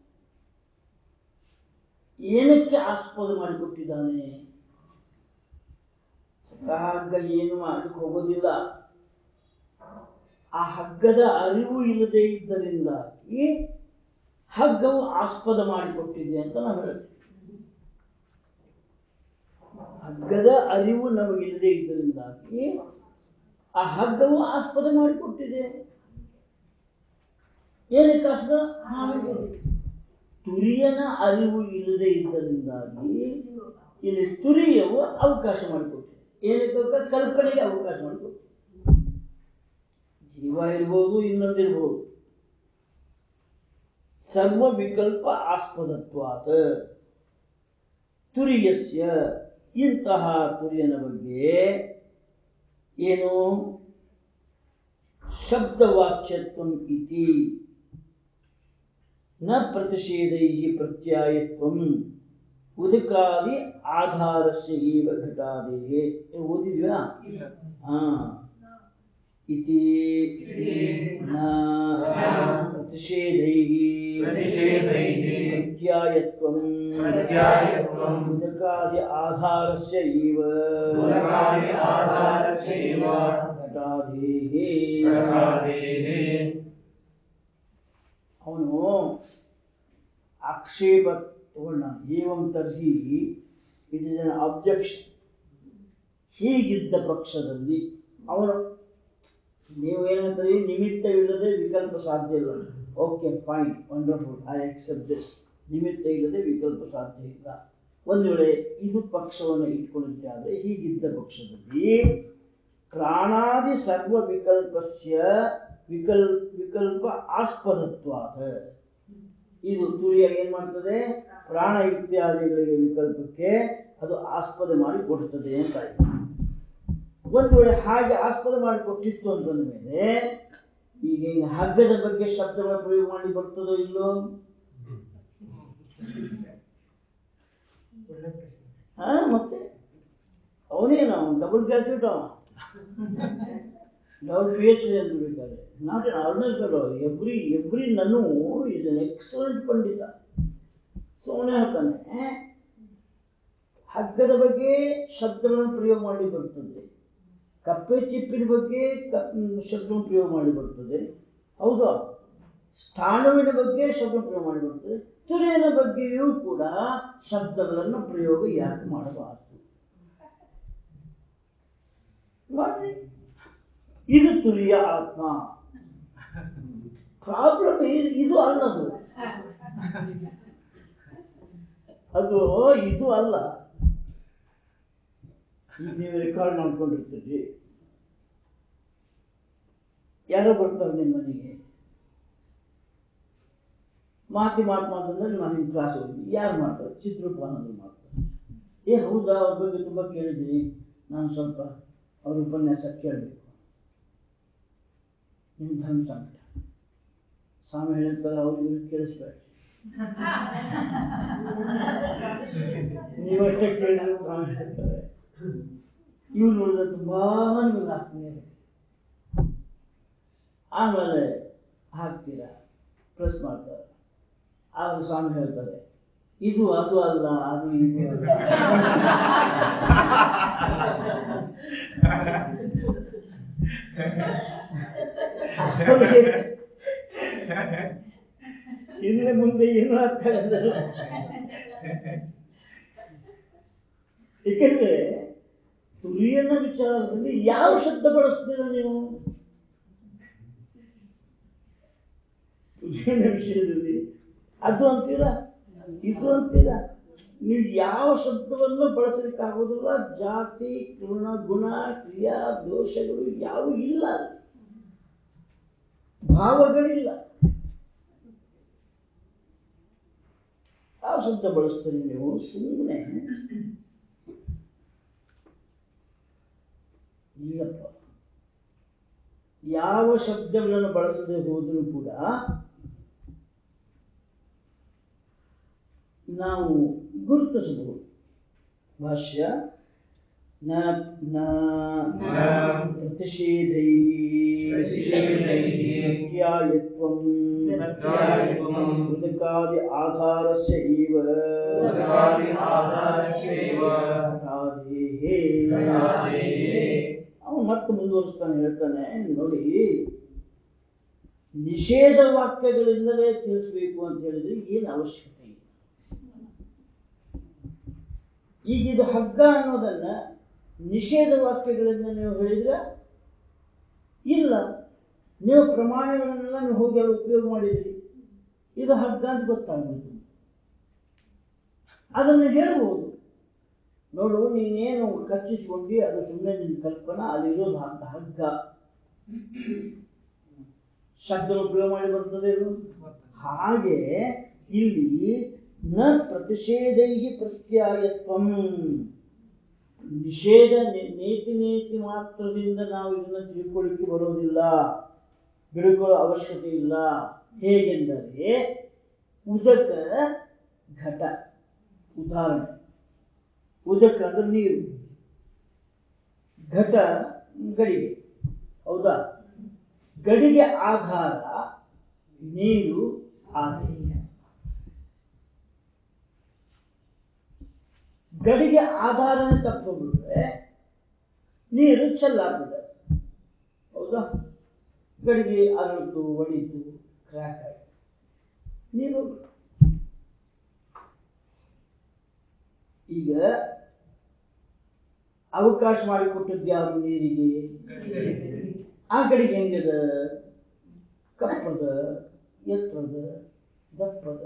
ಏನಕ್ಕೆ ಆಸ್ಪದ ಮಾಡಿಕೊಟ್ಟಿದ್ದಾನೆ ಸ್ವತಃ ಹಗ್ಗ ಏನು ಮಾಡಲಿಕ್ಕೆ ಹೋಗೋದಿಲ್ಲ ಆ ಹಗ್ಗದ ಅರಿವು ಇಲ್ಲದೆ ಇದ್ದರಿಂದಾಗಿ ಹಗ್ಗವು ಆಸ್ಪದ ಮಾಡಿಕೊಟ್ಟಿದೆ ಅಂತ ನಾವು ಹೇಳ್ತೀವಿ ಹಗ್ಗದ ಅರಿವು ನಮಗಿಲ್ಲದೆ ಇದ್ದರಿಂದಾಗಿ ಆ ಹಗ್ಗವು ಆಸ್ಪದ ಮಾಡಿಕೊಟ್ಟಿದೆ ಏನಕ್ಕೆ ಆಸ್ಪದ ಹಾವಿಗೆ ತುರಿಯನ ಅರಿವು ಇಲ್ಲದೆ ಇದ್ದರಿಂದಾಗಿ ಇಲ್ಲಿ ತುರಿಯವು ಅವಕಾಶ ಮಾಡಿಕೊಟ್ಟಿದೆ ಏನಕ್ಕೆ ಅವಕಾಶ? ಕಲ್ಪನೆಗೆ ಅವಕಾಶ ಮಾಡಿಕೊಟ್ಟಿದೆ ಜೀವ ಇರ್ಬೋದು ಇನ್ನೊಂದಿರ್ಬೋದು ಸರ್ವ ವಿಕಲ್ಪ ಆಸ್ಪದತ್ವಾದ ತುರಿಯಸ್ಯ ಇಂತಹ ತುರಿಯನ ಬಗ್ಗೆ ಏನು ಶಬ್ದವಾಚ್ಯತ್ವಂ ಇತಿ ನ ಪ್ರತಿಷೇಧೈ ಪ್ರತ್ಯಾಯತ್ವಂ ಉದಕಾದಿ ಆಧಾರಸ್ಯ ಏವ ಘಟಾದೇಹೇ ಏ, ಓದಿದ್ಯಾ ಹಾ ಇತಿ ನ ಪ್ರತಿಷೇಧೈಃ ಪ್ರತಿಷೇಧೈಃ ಪ್ರತ್ಯಾಯತ್ವಂ ಪ್ರತ್ಯಾಯತ್ವಂ ಉದಕಾದಿ ಆಧಾರಸ್ಯ ಏವ ಉದಕಾದಿ ಆಧಾರಸ್ಯ ಏವ ಘಟಾದೇಹೇ ಘಟಾದೇಹೇ ಆಕ್ಷೇಪ ತಗೊಂಡ ಏವಂ ತರ್ಹಿ ಇಟ್ ಇಸ್ ಅನ್ ಅಬ್ಜೆಕ್ಷನ್ ಹೀಗಿದ್ದ ಪಕ್ಷದಲ್ಲಿ ಅವನು ನೀವು ಏನಂತೀರಿ ನಿಮಿತ್ತವಿಲ್ಲದೆ ವಿಕಲ್ಪ ಸಾಧ್ಯ ಇಲ್ಲ okay fine wonderful I accept this ನಿಮಿತ್ತ ಇಲ್ಲದೆ ವಿಕಲ್ಪ ಸಾಧ್ಯ ಇಲ್ಲ ಒಂದು ವೇಳೆ ಇದು ಪಕ್ಷವನ್ನು ಇಟ್ಕೊಂಡಿದ್ದೆ ಆದರೆ ಹೀಗಿದ್ದ ಪಕ್ಷದಲ್ಲಿ ಪ್ರಾಣಾದಿ ಸರ್ವ ವಿಕಲ್ಪಸ್ಯ ವಿಕಲ್ ವಿಕಲ್ಪ ಆಸ್ಪದತ್ವಾದ ಇದು ತುರಿಯ ಏನ್ ಮಾಡ್ತದೆ ಪ್ರಾಣ ಇತ್ಯಾದಿಗಳಿಗೆ ವಿಕಲ್ಪಕ್ಕೆ ಅದು ಆಸ್ಪದ ಮಾಡಿ ಕೊಡ್ತದೆ ಅಂತ ಆಯ್ತು ಒಂದು ವೇಳೆ ಹಾಗೆ ಆಸ್ಪದ ಮಾಡಿ ಕೊಟ್ಟಿತ್ತು ಅಂತಂದ ಮೇಲೆ ಈಗ ಹಿಂಗೆ ಹಗ್ಗದ ಬಗ್ಗೆ ಶಬ್ದಗಳ ಪ್ರಯೋಗ ಮಾಡಿ ಬರ್ತದೋ ಇಲ್ಲೋ ಹಾ ಮತ್ತೆ ಅವನೇನು ಅವನು ಡಬಲ್ ಗ್ರಾಜುಯೇಟ್ ಅವ ಡಬಲ್ ಪಿ ಎಚ್ ಡಿ ಅಂತ ಬೇಕಾದ್ರೆ not an ordinary fellow every every ನನ್ನು ಇಸ್ ಎನ್ ಎಕ್ಸಲೆಂಟ್ ಪಂಡಿತ ಸೊ ಅವನೇ ಹೇಳ್ತಾನೆ ಹಗ್ಗದ ಬಗ್ಗೆ ಶಬ್ದಗಳನ್ನು ಪ್ರಯೋಗ ಮಾಡಿ ಬರ್ತದೆ ಕಪ್ಪೆ ಚಿಪ್ಪಿನ ಬಗ್ಗೆ ಕಪ್- ಶಬ್ದವನ್ನು ಪ್ರಯೋಗ ಮಾಡಿ ಬರ್ತದೆ ಹೌದಾ ಸ್ಥಾನವಿನ ಬಗ್ಗೆ ಶಬ್ದ ಪ್ರಯೋಗ ಮಾಡಿ ಬರ್ತದೆ ತುರಿಯನ ಬಗ್ಗೆಯೂ ಕೂಡ ಶಬ್ದಗಳನ್ನು ಪ್ರಯೋಗ ಯಾಕೆ ಮಾಡಬಾರದು ಮಾಡ್ರಿ ಇದು ತುರಿಯ ಆತ್ಮ ಪ್ರಾಬ್ಲಮ್ ಇದು ಅಲ್ಲದು ಅದು ಇದು ಅಲ್ಲ ಈಗ ನೀವು ರೆಕಾರ್ಡ್ ಮಾಡ್ಕೊಂಡಿರ್ತೀರಿ ಯಾರೋ ಬರ್ತಾರೆ ನಿಮ್ಮ ಮನೆಗೆ ಮಾತಿ ಮಾತು ಮಾತಂದ್ರೆ ನಾನು ಹಿಂಗೆ ಕ್ಲಾಸ್ ಹೋಗಿದ್ದೀನಿ ಯಾರು ಮಾಡ್ತಾರೆ ಚಿತ್ರೂಪ ಅನ್ನೋದು ಮಾಡ್ತಾರೆ ಏ ಹೌದಾ ಅವ್ರ ಬಗ್ಗೆ ತುಂಬ ಕೇಳಿದ್ದೀನಿ ನಾನು ಸ್ವಲ್ಪ ಅವ್ರ ಉಪನ್ಯಾಸ ಕೇಳಬೇಕು ನಿಮ್ಮ ಧರ್ಮ ಸಂಕಟ ಸ್ವಾಮಿ ಹೇಳಿರ್ತಾರೆ ಅವ್ರಿಗೆ ಕೇಳಿಸ್ಬೇಡಿ ನೀವಷ್ಟೇ ಕೇಳಿದ್ರೆ ಸ್ವಾಮಿ ಹೇಳ್ತಾರೆ ಇವ್ರು ನೋಡಿದ್ರೆ ತುಂಬಾ ನಿಮಗೆ ಆತ್ಮೀಯ ಆಮೇಲೆ ಹಾಕ್ತೀರಾ ಪ್ರೆಸ್ ಮಾಡ್ತಾರೆ ಆಗ ಸ್ವಾಮಿ ಹೇಳ್ತಾರೆ ಇದು ಅದು ಅಲ್ಲ ಅದು ಇದು ಅಲ್ಲ ಅವ್ರಿಗೆ ಹಿಂದೆ ಮುಂದೆ ಏನು ಅರ್ಥ ಆಗಲ್ಲ ಏಕೆಂದ್ರೆ ತುರಿಯನ ವಿಚಾರದಲ್ಲಿ ಯಾವ ಶಬ್ದ ಬಳಸ್ತೀರ ನೀವು ತುರಿಯನ ವಿಷಯದಲ್ಲಿ ಅದು ಅಂತೀರಾ ಇದು ಅಂತೀರಾ ನೀವು ಯಾವ ಶಬ್ದವನ್ನು ಬಳಸಲಿಕ್ಕಾಗೋದಿಲ್ಲ ಜಾತಿ ಗುಣ ಗುಣ ಕ್ರಿಯಾ ದೋಷಗಳು ಯಾವ ಇಲ್ಲ ಅಲ್ಲಿ. ಭಾವಗಳಿಲ್ಲ ಯಾವ ಶಬ್ದ ಬಳಸ್ತೀರಿ ನೀವು ಸುಮ್ಮನೆ ಇಲ್ಲಪ್ಪ ಯಾವ ಶಬ್ದಗಳನ್ನು ಬಳಸದೆ ಹೋದರೂ ಕೂಡ ನಾವು ಗುರುತಿಸಬಹುದು ಭಾಷ್ಯ ನ ನ ಪ್ರತಿಷೇಧೈ ಪ್ರತಿಷೇಧೈಃ ಪ್ರತ್ಯಾಯತ್ವಂ ಪ್ರತ್ಯಾಯತ್ವಂ ಉದಕಾದಿ ಆಧಾರಸ್ಯ ಇವ ಉದಕಾದಿ ಆಧಾರಸ್ಯೈವ ಘಟಾದೇಹೇ ಘಟಾದೇಹೇ ಅವನು ಮತ್ತೆ ಮುಂದುವರಿಸ್ತಾನೆ ಹೇಳ್ತಾನೆ ನೋಡಿ ನಿಷೇಧ ವಾಕ್ಯಗಳಿಂದಲೇ ತಿಳಿಸ್ಬೇಕು ಅಂತ ಹೇಳಿದ್ರೆ ಏನು ಅವಶ್ಯಕತೆ ಇಲ್ಲ ಈಗ ಇದು ಹಗ್ಗ ಅನ್ನೋದನ್ನ ನಿಷೇಧ ವಾಕ್ಯಗಳಿಂದ ನೀವು ಹೇಳಿದ್ರೆ ಇಲ್ಲ ನೀವು ಪ್ರಮಾಣಗಳನ್ನೆಲ್ಲ ನೀವು ಹೋಗಿ ಅಲ್ಲಿ ಉಪಯೋಗ ಮಾಡಿದ್ರಿ ಇದು ಹಗ್ಗ ಅಂತ ಗೊತ್ತಾಗ್ಬಿಡ್ತು ಅದನ್ನು ಹೇಳ್ಬೋದು ನೋಡು ನೀನೇನು ಕಚ್ಚಿಸ್ಕೊಂಡಿ ಅದು ಸುಮ್ಮನೆ ನಿನ್ನ ಕಲ್ಪನಾ ಅಲ್ಲಿರೋದು ಹಗ್ಗ ಹಗ್ಗ ಶಬ್ದ ಉಪಯೋಗ ಮಾಡಿ ಬರ್ತದೆ ಇದು ಹಾಗೆ ಇಲ್ಲಿ ನ ಪ್ರತಿಷೇಧೈ ಪ್ರತ್ಯಾಯತ್ವಂ ನಿಷೇಧ ನೆ- ನೇತಿ ನೇತಿ ಮಾತ್ರದಿಂದ ನಾವು ಇದನ್ನ ತಿಳ್ಕೊಳ್ಳಿಕ್ಕೆ ಬರೋದಿಲ್ಲ ಬಿಡುಕೊಳ್ಳೋ ಅವಶ್ಯಕತೆ ಇಲ್ಲ ಹೇಗೆಂದರೆ ಉದಕ ಘಟ ಉದಾಹರಣೆ ಉದಕ ಅಂದ್ರೆ ನೀರು ಘಟ ಗಡಿಗೆ ಹೌದಾ ಗಡಿಗೆ ಆಧಾರ ನೀರು ಆಧೇಯ ಗಡಿಗೆ ಆಧಾರನೇ ತಪ್ಪೋಗ್ಬಿಟ್ರೆ ನೀರು ಚೆಲ್ಲಾಗ್ಬಿಡುತ್ತೆ ಹೌದಾ ಗಡಿಗೆ ಅರಳಿತು ಒಡಿತು ಕ್ರ್ಯಾಕ್ ಆಯ್ತು ನೀರು ಈಗ ಅವಕಾಶ ಮಾಡಿಕೊಟ್ಟದ್ದು ಯಾರು ನೀರಿಗೆ ಆ ಕಡೆಗೆ ಹೆಂಗದ ಕಪ್ಪದ ಎತ್ತರದ ದಪ್ಪದ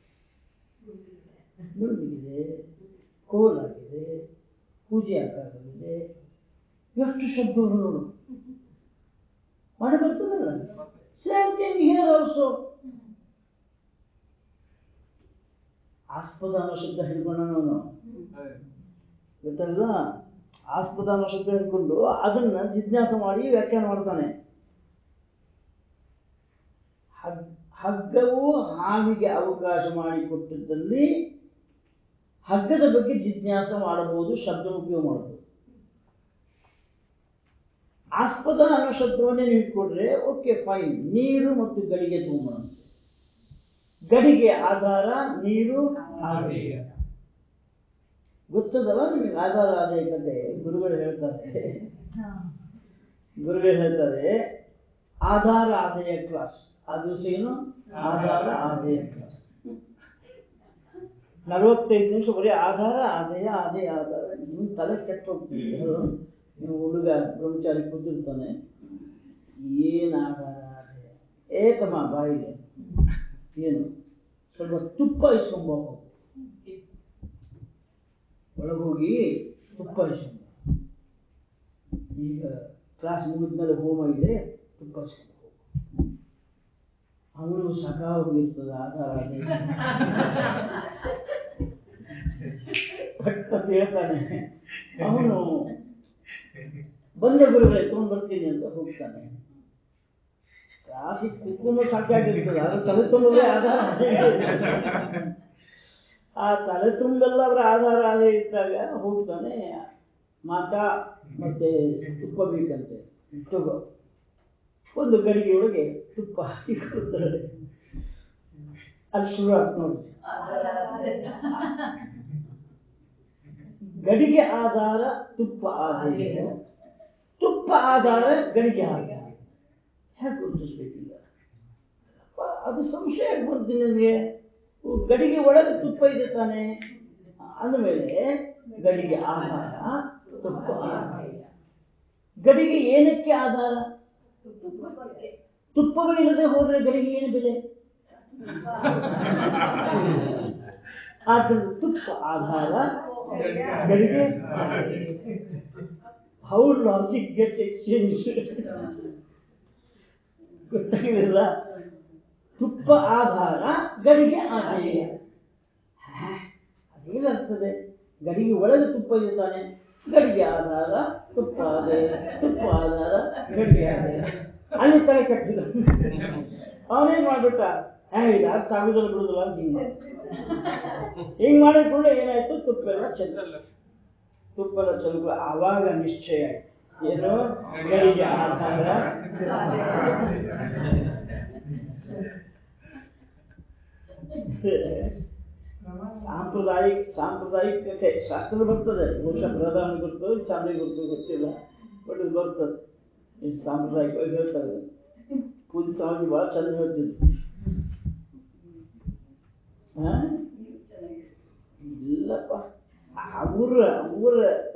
ನುಣ್ಣಗಿದೆ ಕೋಲಾಗಿದೆ ಪೂಜೆ ಆಕಾರದಲ್ಲಿದೆ ಎಷ್ಟು ಶಬ್ದಗಳು ನೋಡು ಮಾಡಿ ಬರ್ತದಲ್ಲ ಸೇಮ್ ಥಿಂಗ್ ಹಿಯರ್ ಆಲ್ಸೋ ಆಸ್ಪದ ಅನ್ನೋ ಶಬ್ದ ಹಿಡ್ಕೊಂಡ ಅವನು ಗೊತ್ತಲ್ಲ ಆಸ್ಪದ ಅನ್ನೋ ಶಬ್ದ ಹಿಡ್ಕೊಂಡು ಅದನ್ನ ಜಿಜ್ಞಾಸ ಮಾಡಿ ವ್ಯಾಖ್ಯಾನ ಮಾಡ್ತಾನೆ ಹಗ್- ಹಗ್ಗವು ಹಾವಿಗೆ ಅವಕಾಶ ಮಾಡಿಕೊಟ್ಟಿದ್ದಲ್ಲಿ ಹಗ್ಗದ ಬಗ್ಗೆ ಜಿಜ್ಞಾಸ ಮಾಡಬಹುದು ಶಬ್ದ ಉಪಯೋಗ ಮಾಡಬಹುದು ಆಸ್ಪದ ಅನ್ನೋ ಶಬ್ದವನ್ನೇ ನೀವು ಇಟ್ಕೊಂಡ್ರೆ ಓಕೆ ಫೈನ್ ನೀರು ಮತ್ತು ಗಡಿಗೆ ತಗೊಂಬೋಣ ಗಡಿಗೆ ಆಧಾರ ನೀರು ಆಧಾರ ಗೊತ್ತದಲ್ಲ ನಿಮಗೆ ಆಧಾರ ಆದಾಯ ಕತೆ ಗುರುಗಳು ಹೇಳ್ತಾರೆ ಗುರುಗಳು ಹೇಳ್ತಾರೆ ಆಧಾರ ಆದಾಯ ಕ್ಲಾಸ್ ಆ ದಿವಸ ಏನು ಆಧಾರ ಆದಾಯ ಕ್ಲಾಸ್ ನಲವತ್ತೈದು ನಿಮಿಷ ಬರೀ ಆಧಾರ ಆದಾಯ ಆದಾಯ ಆಧಾರ ನೀವು ತಲೆ ಕೆಟ್ಟ ಹೋಗ್ತೀವಿ ನೀವು ಹುಡುಗ ಬ್ರಹ್ಮಚಾರಿ ಕೂತಿರ್ತಾನೆ ಏನ್ ಆಧಾರ ಆದಾಯ ಏಕಮ ಬಾಯಿಗೆ ಏನು ಸ್ವಲ್ಪ ತುಪ್ಪ ಇಸ್ಕೊಂಬ ಒಳಗೋಗಿ ತುಪ್ಪ ಇಸ್ಕೊಂಬ ಈಗ ಕ್ಲಾಸ್ ಮುಗಿದ್ಮೇಲೆ ಹೋಮ ಇದೆ ತುಪ್ಪ ಇಸ್ಕೊಂಬ ಅವನು ಸಾಕಾಗೋಗಿರ್ತದೆ ಆಧಾರ ಆದಾಯ ಪಟ್ ಅಂತ ಹೇಳ್ತಾನೆ ಅವನು ಬಂದ ಗುರುಗಳೇ ತಗೊಂಡ್ ಬರ್ತೀನಿ ಅಂತ ಹೋಗ್ತಾನೆ ಕ್ಲಾಸಿಗೆ ಕುತ್ಕೊಂಡು ಸಾಕಾಗಿರ್ತದೆ ಅದು ತಲೆ ತುಂಬವೇ ಆಧಾರ ಆ ತಲೆ ತುಂಬೆಲ್ಲ ಅವರ ಆಧಾರ ಅದೇ ಇದ್ದಾಗ ಹೋಗ್ತಾನೆ ಮಾತಾ ಮತ್ತೆ ತುಪ್ಪ ಬೇಕಂತೆ ತಗೋ ಒಂದು ಗಡಿಗೆ ಒಳಗೆ ತುಪ್ಪ ಹಾಕಿ ಕೊಡ್ತಾರೆ ಅಲ್ಲಿ ಶುರು ಆತ್ ನೋಡಿ ಗಡಿಗೆ ಆಧಾರ ತುಪ್ಪ ಆಧಾರ ತುಪ್ಪ ಆಧಾರ ಗಡಿಗೆ ಆಧಾರ ಹೇಗೆ ಗುರುತಿಸ್ಬೇಕಿಲ್ಲ ಅಪ್ಪ, ಅದು ಸಂಶಯ ಬರ್ತೀನಿ ನನಗೆ ಗಡಿಗೆ ಒಳಗೆ ತುಪ್ಪ ಇದೆ ತಾನೆ ಅಂದಮೇಲೆ ಗಡಿಗೆ ಆಧಾರ ತುಪ್ಪ ಆಧಾರ ಗಡಿಗೆ ಏನಕ್ಕೆ ಆಧಾರ ತುಪ್ಪವೇ ಇಲ್ಲದೆ ಹೋದ್ರೆ ಗಡಿಗೆ ಏನು ಬೆಲೆ ಆದ್ದರಿಂದ ತುಪ್ಪ ಆಧಾರ ಗಡಿಗೆ ಹೌ ಲಾಜಿಕ್ ಗೆಟ್ಸ್ ಎಕ್ಸ್ಚೇಂಜ್ ಗೊತ್ತಾಗಿಲ್ಲ ತುಪ್ಪ ಆಧಾರ ಗಡಿಗೆ ಆದಾಯ ಹಾ, ಅದೇನಾಗ್ತದೆ ಗಡಿಗೆ ಒಳಗೆ ತುಪ್ಪ ಇದೆ ತಾನೆ ಗಡಿಗೆ ಆಧಾರ ತುಪ್ಪ ಆದಾಯ ತುಪ್ಪ ಆಧಾರ ಗಡಿಗೆ ಆದಾಯ ಅಲ್ಲಿ ತಲೆ ಕಟ್ಟಿದ ಅವನೇನ್ ಮಾಡ್ಬಿಟ್ಟ ಹೇ ಇದು ಅರ್ಥ ಆಗುದಿಲ್ಲ ಬಿಡುದಿಲ್ಲ ಅಂತ ಹಿಂಗ್ ಮಾಡ್ದ. ಹಿಂಗ್ ಮಾಡಿದ್ಕೊಂಡು ಏನಾಯ್ತು ತುಪ್ಪ ಎಲ್ಲ ಚೆಲ್ಲ ತುಪ್ಪ ಎಲ್ಲ ಚೆಲ್ಲ ಆವಾಗ ನಿಶ್ಚಯ ಆಯ್ತು ಏನು ಗಡಿಗೆ ಆಧಾರ ಸಾಂಪ್ರದಾಯಿಕ ಸಾಂಪ್ರದಾಯಿಕ ಕಥೆ ಶಾಸ್ತ್ರ ಬರ್ತದೆ ಬಹುಶಃ ಪ್ರಧಾನ ಬರ್ತದೆ ಚಾಂದ್ರಿ ಬರ್ತದೆ ಗೊತ್ತಿಲ್ಲ ಬಟ್ ಇದು ಬರ್ತದೆ ಇದು ಸಾಂಪ್ರದಾಯಿಕವಾಗಿ ಹೇಳ್ತಾರೆ ಪೂಜೆ ಸ್ವಾಮಿ ಬಹಳ ಚಂದ ಹೇಳ್ತಿದ್ರು ಹಾ? ಇಲ್ಲಪ್ಪ ಅವರ ಅವರ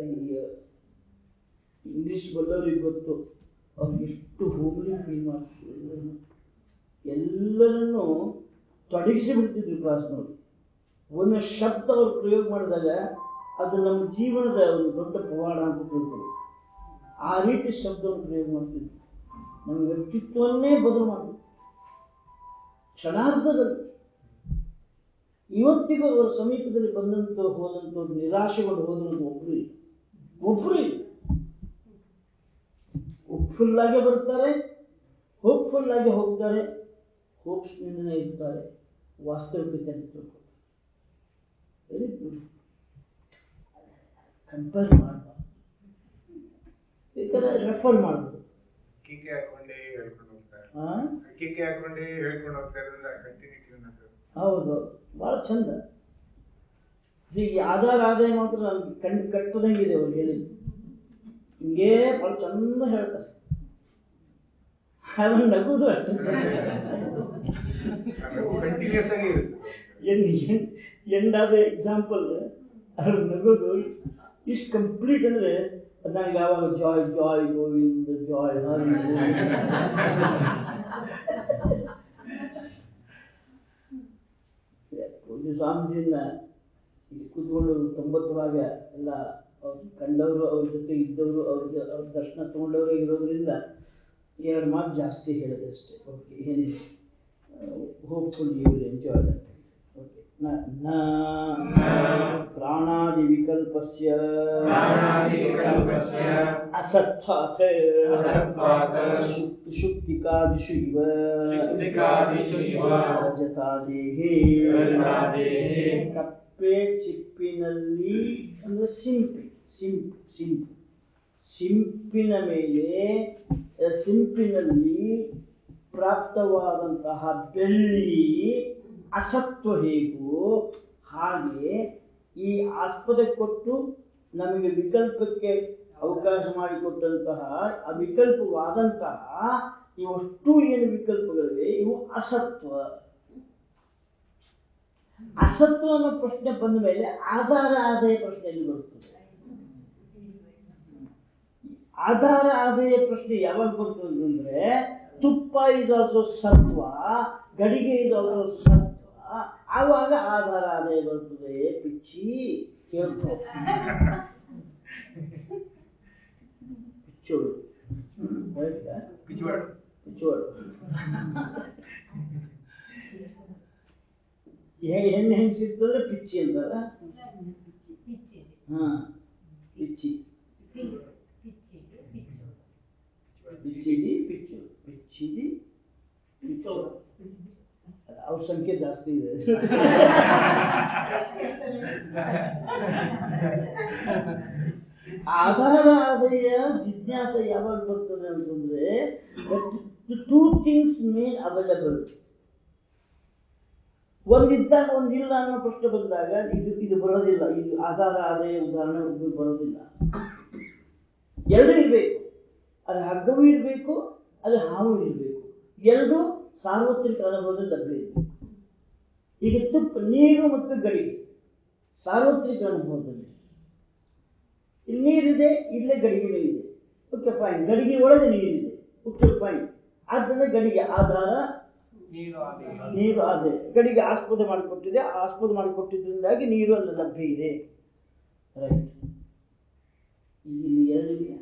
ಇಂಗ್ಲಿಷ್ ಬಲ್ಲವರಿಗೆ ಗೊತ್ತು ಅವ್ರಿಗೆ ಎಷ್ಟು ಹೋಮ್ಲಿ ಫೀಲ್ ಮಾಡ್ತಿದ್ರು ಎಲ್ಲರನ್ನು ತೊಡಗಿಸಿ ಬಿಡ್ತಿದ್ರು ಕ್ಲಾಸ್ನವ್ರು ಒಂದು ಶಬ್ದ ಅವ್ರು ಪ್ರಯೋಗ ಮಾಡಿದಾಗ ಅದು ನಮ್ಮ ಜೀವನದ ಒಂದು ದೊಡ್ಡ ಪವಾಡ ಅಂತ ತಿಳ್ಕೊಂಡು ಆ ರೀತಿ ಶಬ್ದವನ್ನು ಪ್ರಯೋಗ ಮಾಡ್ತಿದ್ರು ನಮ್ಮ ವ್ಯಕ್ತಿತ್ವವನ್ನೇ ಬದಲು ಮಾಡಿದ್ರು ಕ್ಷಣಾರ್ಧದಲ್ಲಿ ಇವತ್ತಿಗೂ ಅವರ ಸಮೀಪದಲ್ಲಿ ಬಂದಂತ ಹೋದಂತ ನಿರಾಶೆಗೊಂಡು ಹೋದಂತ ಒಬ್ರು ಇಲ್ಲ ಒಬ್ರು ಇಲ್ಲ ಹೋಪ್ಫುಲ್ ಆಗಿ ಬರ್ತಾರೆ ಹೋಪ್ಫುಲ್ ಆಗಿ ಹೋಗ್ತಾರೆ ಹೋಪ್ಸ್ ನಿಂದನೇ ಇರ್ತಾರೆ ವಾಸ್ತವಿಕತೆ ತಿಳ್ಕೊತಾರೆ ವೆರಿ ಗುಡ್ ಕಂಪೇರ್ ಮಾಡಬಾರ್ದು ಬೇಕಾದ್ರೆ ರೆಫರ್ ಮಾಡ್ಬೋದು ಕಿಕ್ಕೆ ಹಾಕೊಂಡೇ ಹೇಳ್ಕೊಂಡು ಹೋಗ್ತಾರೆ ಆ? ಕಿಕ್ಕೆ ಹಾಕೊಂಡೇ ಹೇಳ್ಕೊಂಡು ಹೋಗ್ತಾರೆ ಅಂದ್ರೆ ಕಂಟಿನ್ಯೂಟಿ ಅನ್ನೋದು ಹೌದು ಬಹಳ ಚಂದ ಈ ಆಧಾರ ಆದಾಯ ಮಾತ್ರ ನಮ್ಗೆ ಕಣ್ಣು ಕಟ್ಟದಂಗಿದೆ ಅವ್ರು ಹೇಳಿದ್ದು ಹಿಂಗೇ ಬಹಳ ಚಂದ ಹೇಳ್ತಾರೆ ಅವನ್ ನಗುದು ಅಷ್ಟು ಕಂಟಿನ್ಯೂಸ್ ಆಗಿ ಇರುತ್ತೆ ಎಂಡ್ ಎಂಡ್ ಆದ ಎಕ್ಸಾಂಪಲ್ ಅವ್ರ ನಗೋದು ಇಷ್ಟು ಕಂಪ್ಲೀಟ್ ಅಂದ್ರೆ ಅದ್ ನನಗೆ ಯಾವಾಗ ಜಾಯ್ ಜಾಯ್ ಗೋವಿಂದ ಜಾಯ್ ಹರಿ ಪೂಜ್ಯ ಸ್ವಾಮೀಜಿನ ಇಲ್ಲಿ ಕೂತ್ಕೊಂಡು ತೊಂಬತ್ತು ಭಾಗ ಎಲ್ಲ ಅವ್ರು ಕಂಡವರು ಅವ್ರ ಜೊತೆ ಇದ್ದವರು ಅವ್ರ ಜ- ಅವ್ರ ದರ್ಶನ ತಗೊಂಡವರೇ ಇರೋದ್ರಿಂದ ಎರಡು ಮಾತು ಜಾಸ್ತಿ ಹೇಳಿದೆ ಅಷ್ಟೇ ಓಕೆ ಏನಿದೆ hopeful you will enjoy that okay ನ ಪ್ರಾಣಾದಿ ವಿಕಲ್ಪಸ್ಯ ಪ್ರಾಣಾದಿವಿಕಲ್ಪಸ್ಯ ಅಸತ್ಥಾತ್ ಅಸತ್ಥಾತ್ ಶುಕ್- ಶುಕ್ತಿಕಾದಿಷು ಇವ ಶುಕ್ತಿಕಾದಿಷು ಇವ ರಜತಾದೇಹೇ ರಜತಾದೇಹೇ ಕಪ್ಪೆ ಚಿಪ್ಪಿನಲ್ಲಿ ಅಂದ್ರೆ ಸಿಂಪಿ ಸಿಂಪು ಸಿಂಪು ಸಿಂಪಿನ ಮೇಲೆ ಆ, ಸಿಂಪಿನಲ್ಲಿ ಪ್ರಾಪ್ತವಾದಂತಹ ಬೆಳ್ಳಿ ಅಸತ್ವ ಹೇಗೋ ಹಾಗೆ ಈ ಆಸ್ಪದ ಕೊಟ್ಟು ನಮಗೆ ವಿಕಲ್ಪಕ್ಕೆ ಅವಕಾಶ ಮಾಡಿಕೊಟ್ಟಂತಹ ಆ ವಿಕಲ್ಪವಾದಂತಹ ಇವಷ್ಟು ಏನು ವಿಕಲ್ಪಗಳಿವೆ ಇವು ಅಸತ್ವ ಅಸತ್ವ ಅನ್ನೋ ಪ್ರಶ್ನೆ ಬಂದ ಮೇಲೆ ಆಧಾರ ಆದಾಯ ಪ್ರಶ್ನೆಯಲ್ಲಿ ಬರುತ್ತದೆ ಆಧಾರ ಆದಾಯ ಪ್ರಶ್ನೆ ಯಾವಾಗ ಬರ್ತದೆ ಅಂದ್ರೆ ತುಪ್ಪ ಇಸ್ ಆಲ್ಸೋ ಸತ್ವ ಗಡಿಗೆ ಇಸ್ ಆಲ್ಸೋ ಸತ್ವ ಆವಾಗ ಆಧಾರ ಆದಾಯ ಬರ್ತದೆ ಪಿಚ್ಚಿ ಕೇಳ್ಕೊ ಪಿಚ್ಚೋಡು ಆಯ್ತಾ? ಪಿಚ್ವಾಡ್ ಪಿಚ್ಚೋಡು ಹೆ- ಹೆಣ್ಣು ಹೆಂಗ್ ಸಿಗ್ತದ್ರೆ ಪಿಚ್ಚಿ ಅಂತಾರ ಹಾ ಪಿಚ್ಚಿ ಪಿಚ್ಚಿಡಿ ಪಿಚ್ಚು ಪಿಚ್ಚಿಡಿ ಪಿಚ್ಚು ಅವ್ರ ಸಂಖ್ಯೆ ಜಾಸ್ತಿ ಇದೆ ಆಧಾರ ಆದಾಯ ಜಿಜ್ಞಾಸ ಯಾವಾಗ ಬರ್ತದೆ ಅಂತಂದ್ರೆ ಟೂ ಥಿಂಗ್ಸ್ ಮೇನ್ ಅವೈಲಬಲ್ ಒಂದಿದ್ದಾಗ ಒಂದಿಲ್ಲ ಅನ್ನೋ ಪ್ರಶ್ನೆ ಬಂದಾಗ ಇದು ಇದು ಬರೋದಿಲ್ಲ ಇದು ಆಧಾರ ಆದಾಯ ಉದಾಹರಣೆ ಇದು ಬರೋದಿಲ್ಲ ಎರಡೂ ಇರಬೇಕು ಅದು ಹಗ್ಗವೂ ಇರಬೇಕು ಅದು ಹಾವು ಇರಬೇಕು ಎರಡೂ ಸಾರ್ವತ್ರಿಕ ಅನುಭವದಲ್ಲಿ ಲಭ್ಯ ಇದೆ ಈಗ ತುಪ್ಪ ನೀರು ಮತ್ತು ಗಡಿಗೆ ಸಾರ್ವತ್ರಿಕ ಅನುಭವದಲ್ಲಿ ಇಲ್ಲಿ ನೀರಿದೆ ಇಲ್ಲೇ ಗಡಿಗೆನೂ ಇದೆ ಓಕೆ ಫೈನ್ ಗಡಿಗೆ ಒಳಗೆ ನೀರಿದೆ ಓಕೆ ಫೈನ್ ಆದ್ದರಿಂದ ಗಡಿಗೆ ಆಧಾರ ನೀರು ಆದಿಲ್ಲ ನೀರು ಅದೇ ಗಡಿಗೆ ಆಸ್ಪದ ಮಾಡಿಕೊಟ್ಟಿದೆ ಆ ಆಸ್ಪದ ಮಾಡಿಕೊಟ್ಟಿದ್ದರಿಂದಾಗಿ ನೀರು ಅಲ್ಲಿ ಲಭ್ಯ ಇದೆ ರೈಟ್ ಇಲ್ಲಿ ಎರಡಿದೆಯಾ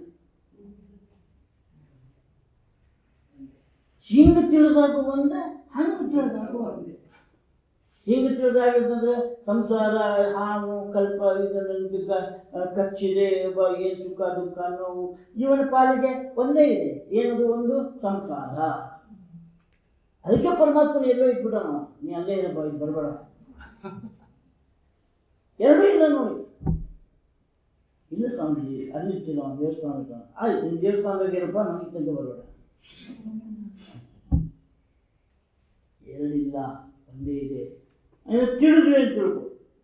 ಹಿಂಗ ತಿಳಿದಾಗ ಒಂದ ಹಂಗ ತಿಳಿದಾಗ ಒಂದೇ ಹಿಂಗ ತಿಳಿದಾಗಿರ್ತಂದ್ರೆ ಸಂಸಾರ ಹಾವು ಕಲ್ಪ ಇದನ್ನ ಕ- ಕಚ್ಚಿದೆ ಬ- ಏನ್ ಸುಖ ದುಃಖ ನೋವು ಇವನ ಪಾಲಿಗೆ ಒಂದೇ ಇದೆ ಏನದು ಒಂದು ಸಂಸಾರ ಅದಕ್ಕೆ ಪರಮಾತ್ಮನ ಎಲ್ಲೋ ಇಟ್ಬಿಟ್ಟ ನಾವು ನೀ ಅಲ್ಲೇ ಇರಪ್ಪ ಇದು ಬರಬೇಡ ಎರಡೂ ಇಲ್ಲ ನೋಡಿ ಇಲ್ಲ ಸ್ವಾಮೀಜಿ ಅಲ್ಲಿ ಇಟ್ಟಿಲ್ಲ ಅವ್ನು ದೇವಸ್ಥಾನ ಇಟ್ಟ ಆಯ್ತು ನಿನ್ ದೇವಸ್ಥಾನದಾಗ ಇರಪ್ಪ ಮನೆಗೆ ತನಕ ಬರಬೇಡ ಎರಡಿಲ್ಲ ಒಂದೇ ಇದೆ ಅದನ್ನ ತಿಳಿದ್ವಿ ಅಂತ ತಿಳ್ಕೊ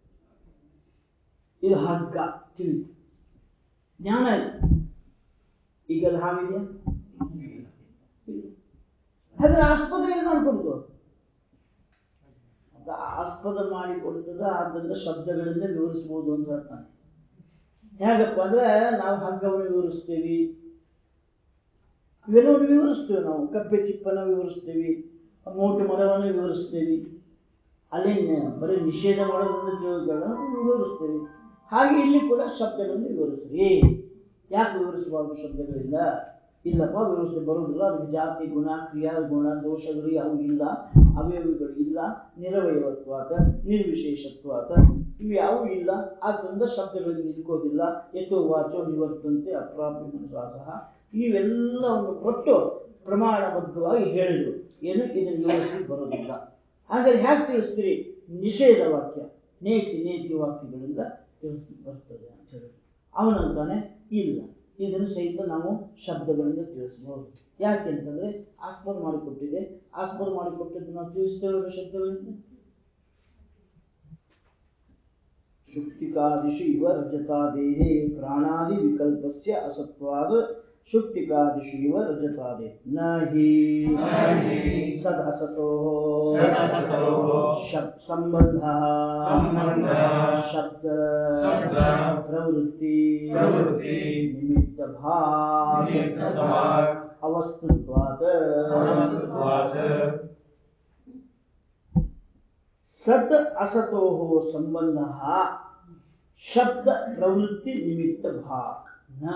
ಇದು ಹಗ್ಗ ತಿಳಿತು ಜ್ಞಾನ ಆಯ್ತು ಈಗ ಅದು ಹಾವಿದೆಯಾ ಇಲ್ಲ. ಹಾಗಾದ್ರೆ ಆಸ್ಪದ ಏನು ಮಾಡ್ಕೊಡ್ತು ಅದು ಆಸ್ಪದ ಮಾಡಿಕೊಡ್ತದ ಆದ್ದರಿಂದ ಶಬ್ದಗಳಿಂದ ವಿವರಿಸಬಹುದು ಅಂತ ಹೇಳ್ತಾನೆ ಹೇಗಪ್ಪ ಅಂದ್ರೆ ನಾವು ಹಗ್ಗವನ್ನು ವಿವರಿಸ್ತೀವಿ ಇವೆಲ್ಲವನ್ನು ವಿವರಿಸ್ತೇವೆ ನಾವು ಕಪ್ಪೆ ಚಿಪ್ಪನ್ನು ವಿವರಿಸ್ತೀವಿ ಮೋಟು ಮರವನ್ನು ವಿವರಿಸ್ತೀವಿ ಅಲ್ಲಿ ಬರೀ ನಿಷೇಧ ಮಾಡೋದ್ರಿಂದ ಜೀವಗಳನ್ನು ವಿವರಿಸ್ತೇವೆ ಹಾಗೆ ಇಲ್ಲಿ ಕೂಡ ಶಬ್ದಗಳನ್ನು ವಿವರಿಸ್ರಿ ಯಾಕೆ ವಿವರಿಸಬಾರ್ದು ಶಬ್ದಗಳಿಂದ ಇಲ್ಲಪ್ಪ ವಿವರಿಸಿ ಬರುವುದಿಲ್ಲ ಅದಕ್ಕೆ ಜಾತಿ ಗುಣ ಕ್ರಿಯಾ ಗುಣ ದೋಷಗಳು ಯಾವು ಇಲ್ಲ ಅವಯವಗಳು ಇಲ್ಲ ನಿರವಯವತ್ವಾತ ನಿರ್ವಿಶೇಷತ್ವಾತ ಇವು ಯಾವೂ ಇಲ್ಲ ಆದ್ದರಿಂದ ಶಬ್ದಗಳಿಗೆ ನಿಲ್ಕೋದಿಲ್ಲ ಯಥೋ ವಾಚೋ ನಿವರ್ತಂತೆ ಅಪ್ರಾಪ್ಯ ಮನಸಾಸಹ ಇವೆಲ್ಲವನ್ನು ಕೊಟ್ಟು ಪ್ರಮಾಣಬದ್ಧವಾಗಿ ಹೇಳಿದ್ರು ಏನು ಇದನ್ನು ವಿವರಿಸಲಿಕ್ಕೆ ಬರೋದಿಲ್ಲ ಹಾಗಾದ್ರೆ ಹ್ಯಾಕೆ ತಿಳಿಸ್ತೀರಿ ನಿಷೇಧ ವಾಕ್ಯ ನೇತಿ ನೇತಿ ವಾಕ್ಯಗಳಿಂದ ತಿಳಿಸ್ಲಿಕ್ಕೆ ಬರ್ತದೆ ಅಂತ ಹೇಳಿ ಅವನಂತಾನೆ ಇಲ್ಲ ಇದನ್ನು ಸಹಿತ ನಾವು ಶಬ್ದಗಳಿಂದ ತಿಳಿಸಬಹುದು ಯಾಕೆ ಅಂತಂದ್ರೆ ಆಸ್ಪದ ಮಾಡಿಕೊಟ್ಟಿದೆ ಆಸ್ಪದ ಮಾಡಿಕೊಟ್ಟಿದ್ದು ನಾವು ತಿಳಿಸ್ತೇವೆ ಶಬ್ದಗಳಿಂದ ಶುಕ್ತಿಕಾದಿಷು ಇವ ರಜತಾದೇಹೇ ಪ್ರಾಣಾದಿ ವಿಕಲ್ಪಸ್ಯ ಅಸತ್ವಾದ ಶುಕ್ತಿಕಾದಿಷು ಇವ ರಜತಾದಿ ನ ಹಿ हि ಸದ್ ಅಸತೋ सदसतोः ಶಬ್ ಸಂಬಂಧ सम्बन्धः ಶಬ್ದ शब्द ಪ್ರವೃತ್ತಿ प्रवृत्ति ನಿಮಿತ್ತ ಭಾಗ निमित्तभाक् ಅವಸ್ತುತ್ವಾದ अवस्तुत्वात् ಸತ್ ಅಸತೋ ಸಂಬಂಧ ಶಬ್ದ ಪ್ರವೃತ್ತಿ ನಿಮಿತ್ತ ಭಾಗ ನ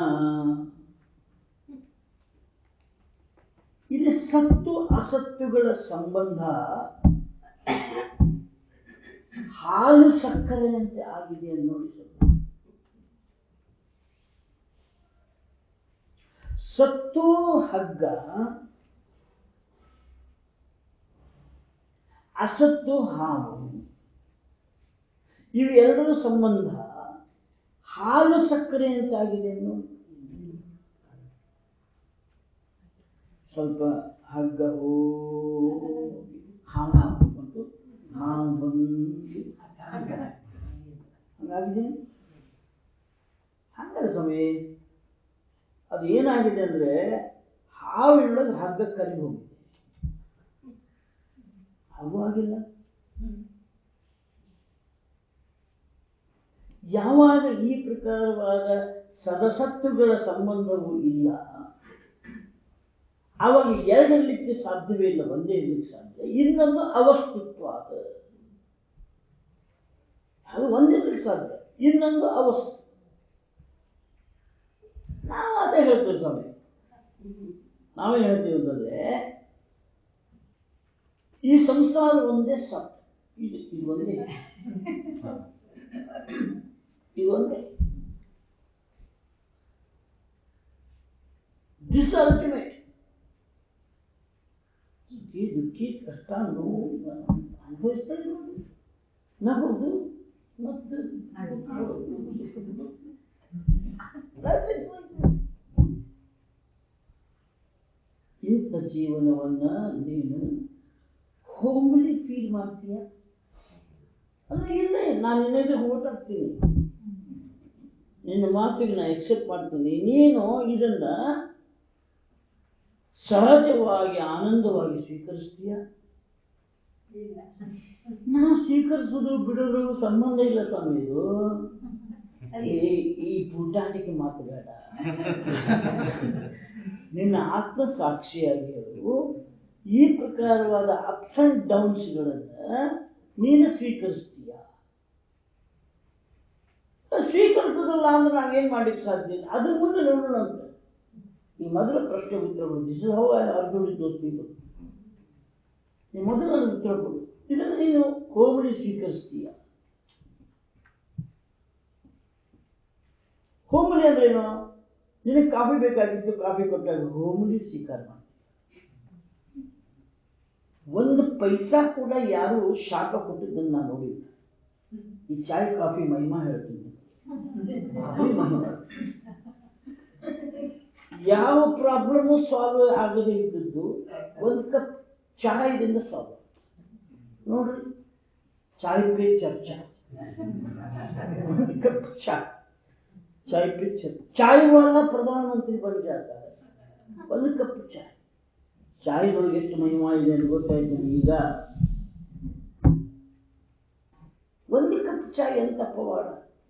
ಇಲ್ಲಿ ಸತ್ತು ಅಸತ್ತುಗಳ ಸಂಬಂಧ ಹಾಲು ಸಕ್ಕರೆಯಂತೆ ಆಗಿದೆ ಅಂತ ನೋಡಿ ಸ್ವಲ್ಪ ಸತ್ತು ಹಗ್ಗ ಅಸತ್ತು ಹಾವು ಇವೆರಡರ ಸಂಬಂಧ ಹಾಲು ಸಕ್ಕರೆ ಅಂತಾಗಿದೆ ನೋಡಿ ಸ್ವಲ್ಪ ಹಗ್ಗ ಹೋಗಿ ಹಾವು ಹಾಕಿಕೊಂಡು ಹಾವು ಬಂದು ಹಂಗಾಗಿದೆ ಹಂಗಲ್ಲ ಸ್ವಾಮಿ ಅದು ಏನಾಗಿದೆ ಅಂದ್ರೆ ಹಾವಿನೊಳಗೆ ಹಗ್ಗ ಕರಿ ಹೋಗಿದೆ ಹಾಗೂ ಆಗಿಲ್ಲ ಯಾವಾಗ ಈ ಪ್ರಕಾರವಾದ ಸದಸತ್ತುಗಳ ಸಂಬಂಧವೂ ಇಲ್ಲ ಆವಾಗ ಎರಡಿರ್ಲಿಕ್ಕೆ ಸಾಧ್ಯವೇ ಇಲ್ಲ ಒಂದೇ ಇರ್ಲಿಕ್ಕೆ ಸಾಧ್ಯ ಇನ್ನೊಂದು ಅವಸ್ತುತ್ವ ಅದು ಅದು ಒಂದಿರ್ಲಿಕ್ಕೆ ಸಾಧ್ಯ ಇನ್ನೊಂದು ಅವಸ್ತು ನಾವು ಅದೇ ಹೇಳ್ತೇವೆ ಸ್ವಾಮಿ ನಾವೇನ್ ಹೇಳ್ತೀವಿ ಅಂತಂದ್ರೆ ಈ ಸಂಸಾರ ಒಂದೇ ಸತ್ ಇದು ಇದು ಒಂದೇ ಇದು ಒಂದೇ ದಿಸ್ ಅಲ್ಟಿಮೇಟ್ ಸುಖಿ ದುಃಖಿ ಕಷ್ಟ ನೋವು ಅನುಭವಿಸ್ತಾ ಇರೋದು ನಗೋದು ಮತ್ತು Life is like this. ಇಂಥ ಜೀವನವನ್ನ ನೀನು ಹೋಮ್ಲಿ ಫೀಲ್ ಮಾಡ್ತೀಯ ಅಲ್ಲ ಇಲ್ಲೇ ನಾನು ನಿನಗೆ ಹೊರಟಾಗ್ತೀನಿ ನಿನ್ನ ಮಾತಿಗೆ ನಾನು ಎಕ್ಸೆಪ್ಟ್ ಮಾಡ್ತೀನಿ ನೀನು ಇದನ್ನ ಸಹಜವಾಗಿ ಆನಂದವಾಗಿ ಸ್ವೀಕರಿಸ್ತೀಯ ನಾ ಸ್ವೀಕರಿಸೋದು ಬಿಡೋದು ಸಂಬಂಧ ಇಲ್ಲ ಸ್ವಾಮಿ ಇದು ಈ- ಈ ಪುಟಾಟಿಕೆ ಮಾತು ಬೇಡ ನಿನ್ನ ಆತ್ಮ ಸಾಕ್ಷಿಯಾಗಿ ಹೇಳು ಈ ಪ್ರಕಾರವಾದ ಅಪ್ಸ್ ಅಂಡ್ ಡೌನ್ಸ್ಗಳನ್ನ ನೀನು ಸ್ವೀಕರಿಸ್ತೀಯ ಸ್ವೀಕರಿಸೋದಿಲ್ಲ ಅಂದ್ರೆ ನಾವೇನ್ ಮಾಡ್ಲಿಕ್ಕೆ ಸಾಧ್ಯ ಇಲ್ಲ ಅದ್ರ ಮುಂದೆ ನೋಡೋಣ ಅಂತ ಈ ಮೊದಲ ಪ್ರಶ್ನೆ ಉತ್ತರಗಳು this is how I argue with those people ಈ ಮೊದಲು ನನಗೆ ಉತ್ತರ ಕೊಡು ಇದನ್ನು ನೀನು ಹೋಮಳಿ ಸ್ವೀಕರಿಸ್ತೀಯ ಹೋಮಳಿ ಅಂದ್ರೆ ಏನು ನಿನಗೆ ಕಾಫಿ ಬೇಕಾಗಿತ್ತು ಕಾಫಿ ಕೊಟ್ಟಾಗ ಹೋಮಳಿ ಸ್ವೀಕಾರ ಮಾಡ್ತೀಯ ಒಂದು ಪೈಸಾ ಕೂಡ ಯಾರು ಶಾಪ ಕೊಟ್ಟಿದ್ದನ್ನು ನಾನು ನೋಡಿಲ್ಲ ಈ ಚಾಯ್ ಕಾಫಿ ಮಹಿಮಾ ಹೇಳ್ತೀನಿ ಭಾರಿ ಮಹಿಮಾ ಯಾವ ಪ್ರಾಬ್ಲಮ್ ಸಾಲ್ವ್ ಆಗದೇ ಇದ್ದದ್ದು ಒಂದು ಕಪ್ ಚಾಯದಿಂದ ಸಾಲ್ವ್ ನೋಡ್ರಿ ಚಾಯ್ ಪೇ ಚರ್ಚಾ ಒಂದು ಕಪ್ ಚಾಯ್ चाय पे चल चाय वाला ಪ್ರಧಾನಮಂತ್ರಿ ಬನ್ ಜಾತಾರೆ ಒಂದು ಕಪ್ ಚಾಯ್ ಚಾಯ್ದೊಳಗೆ ಎಷ್ಟು ಮಹಿಮಾ ಇದೆ ಅಂತ ಗೊತ್ತಾಯ್ತು ಈಗ ಒಂದು ಕಪ್ ಚಾಯ್ ಎಂತ ಪವಾಡ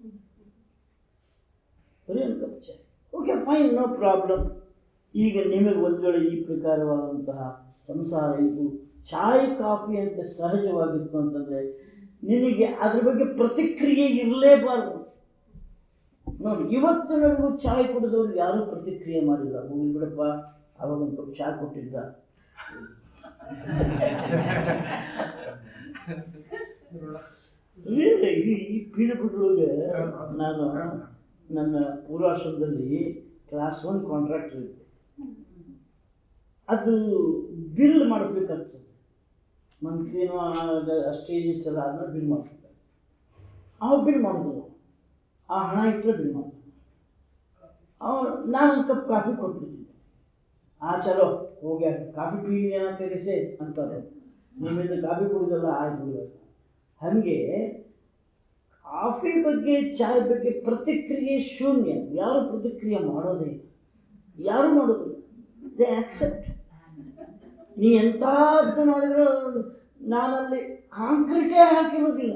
ಬರೀ ಒಂದು ಕಪ್ ಚಾಯ್ ಓಕೆ ಫೈನ್ ನೋ ಪ್ರಾಬ್ಲಮ್ ಈಗ ನಿಮಗೆ ಒಂದು ವೇಳೆ ಈ ಪ್ರಕಾರವಾದಂತಹ ಸಂಸಾರ ಇದು ಚಾಯ್ ಕಾಫಿ ಅಂತ ಸಹಜವಾಗಿತ್ತು ಅಂತಂದ್ರೆ ನಿನಗೆ ಅದ್ರ ಬಗ್ಗೆ ಪ್ರತಿಕ್ರಿಯೆ ಇರಲೇಬಾರದು ನೋಡಿ ಇವತ್ತಿನವರೆಗೂ ಚಾಯ್ ಕುಡಿದವ್ರು ಯಾರೂ ಪ್ರತಿಕ್ರಿಯೆ ಮಾಡಿಲ್ಲ ಹೋಗ್ಲಿ ಬಿಡಪ್ಪ ಅವಾಗ ಒಂದು ಕಪ್ ಚಾ ಕೊಟ್ಟಿದ್ದ Really, ಈ ಈ ಪೀರಿಯಡ್ ಒಳಗೆ ನಾನು ನನ್ನ ಪೂರ್ವಾಶ್ರಮದಲ್ಲಿ ಕ್ಲಾಸ್ ಒನ್ ಕಾಂಟ್ರಾಕ್ಟರ್ ಇದ್ದೆ ಅದು ಬಿಲ್ ಮಾಡಿಸ್ಬೇಕಾಗ್ತದೆ ಮಂತ್ಲಿನೋ ಸ್ಟೇಜಸ್ ಎಲ್ಲ ಆದ್ಮೇಲೆ ಬಿಲ್ ಮಾಡಿಸ್ಬೇಕು ಅವಾಗ ಬಿಲ್ ಮಾಡಿದ್ರು ಆ ಹಣ ಇಟ್ಟರೆ ಬಿಲ್ ಮಾಡ್ತಾನೆ ಅವನು ನಾನು ಒಂದು ಕಪ್ ಕಾಫಿ ಕೊಟ್ಬಿಡ್ತಿದ್ದೆ ಆ ಚಲೋ ಹೋಗ್ಯಾರ ಕಾಫಿ ಪೀಲಿ ಏನಾಗ್ತದೆ ಸೇ ಅಂತಾರೆ ನಿಮ್ಮಿಂದ ಕಾಫಿ ಕುಡಿದಲ್ಲ ಆಯ್ತು ಬಿಡು ಹಂಗೆ ಕಾಫಿ ಬಗ್ಗೆ ಚಾಯ್ ಬಗ್ಗೆ ಪ್ರತಿಕ್ರಿಯೆ ಶೂನ್ಯ ಯಾರು ಪ್ರತಿಕ್ರಿಯೆ ಮಾಡೋದೇ ಇಲ್ಲ ಯಾರು ಮಾಡೋದಿಲ್ಲ ದೇ ಆಕ್ಸೆಪ್ಟ್ ನೀ ಎಂತಾದ್ದು ಮಾಡಿದ್ರು ನಾನಲ್ಲಿ ಕಾಂಕ್ರೀಟೇ ಹಾಕಿರೋದಿಲ್ಲ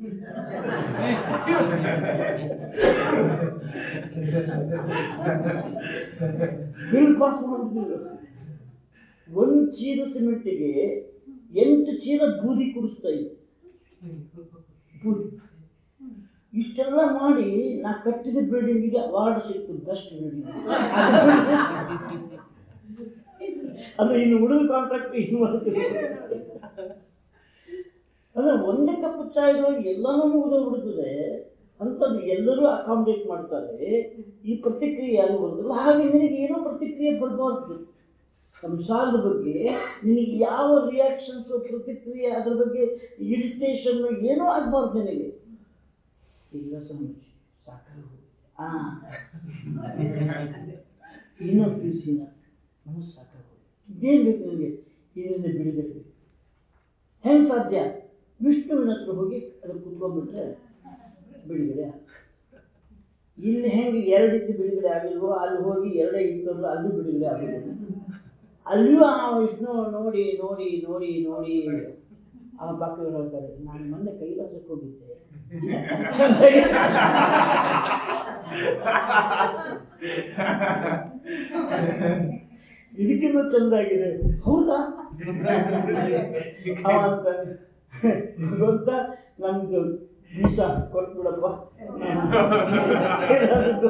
ಬಿಲ್ ಪಾಸ್ ಮಾಡಿದ್ರು ಒಂದು ಚೀಲ ಸಿಮೆಂಟಿಗೆ ಎಂಟು ಚೀಲ ಬೂದಿ ಕುಡಿಸ್ತಾ ಇದ್ದೆ ಬೂದಿ ಇಷ್ಟೆಲ್ಲ ಮಾಡಿ ನಾ ಕಟ್ಟಿದ ಬಿಲ್ಡಿಂಗಿಗೆ ಅವಾರ್ಡ್ ಸಿಕ್ತು ಬೆಸ್ಟ್ ಬಿಲ್ಡಿಂಗ್ ಅದು ಇನ್ನು ಉಳಿದ ಕಾಂಟ್ರಾಕ್ಟ್ ಇನ್ನು ಮಾಡ್ತೀವಿ ಅಂದ್ರೆ ಒಂದೇ ಕಪ್ ಚಾಯ್ದೊಳಗೆ ಎಲ್ಲಾನು ಮುಗಿದೋಗ್ಬಿಡ್ತದೆ ಅಂತದ್ದು ಎಲ್ಲರೂ ಅಕಾಮಿಡೇಟ್ ಮಾಡ್ತಾರೆ ಈ ಪ್ರತಿಕ್ರಿಯೆ ಯಾರು ಬರೋದಿಲ್ಲ ಹಾಗೆ ನಿನಗೆ ಏನೋ ಪ್ರತಿಕ್ರಿಯೆ ಬರಬಾರ್ದು ಸಂಸಾರದ ಬಗ್ಗೆ ನಿನಗೆ ಯಾವ ರಿಯಾಕ್ಷನ್ಸ್ ಪ್ರತಿಕ್ರಿಯೆ ಅದ್ರ ಬಗ್ಗೆ ಇರಿಟೇಷನ್ ಏನೂ ಆಗ್ಬಾರ್ದು ನಿನಗೆ ಇಲ್ಲ ಸ್ವಾಮೀಜಿ ಸಾಕಾಗಿ ಆ ಇನ್ನೂ ಪ್ಲೀಸಿನ ನಮಗೆ ಸಾಕಾಗಿ ಇದೇನು ಬೇಕು ನಿನಗೆ ಇದರಿಂದ ಬಿಡುಗಡೆ ಬೇಕು ಹೆಂಗ್ ಸಾಧ್ಯ ವಿಷ್ಣುವಿನ ಹತ್ರ ಹೋಗಿ ಅದ್ರ ಕುತ್ಕೊಂಡ್ಬಿಟ್ರೆ ಬಿಡುಗಡೆ ಆಗ್ತದೆ. ಇಲ್ಲಿ ಹೆಂಗೆ ಎರಡಿದ್ದು ಬಿಡುಗಡೆ ಆಗಿಲ್ವೋ ಅಲ್ಲಿ ಹೋಗಿ ಎರಡೇ ಇಟ್ಟರು ಅಲ್ಲೂ ಬಿಡುಗಡೆ ಆಗೋದಿಲ್ಲ ಅಲ್ಲೂ ಆ ವಿಷ್ಣು ನೋಡಿ ನೋಡಿ ನೋಡಿ ನೋಡಿ ಅವ ಪಕ್ಕದಲ್ಲಿ ಹೇಳ್ತಾರೆ ನಾನು ಮೊನ್ನೆ ಕೈಲಾಸಕ್ಕೆ ಹೋಗಿದ್ದೆ ಚೆನ್ನಾಗಿ ಇದಕ್ಕಿಂತ ಚಂದಾಗಿದೆ ಹೌದಾ ಅವ ಅಂತಾನೆ ಭಗವಂತ ನಮ್ದು ವೀಸಾ ಕೊಟ್ಬಿಡಪ್ಪ ಕೈಲಾಸದ್ದು.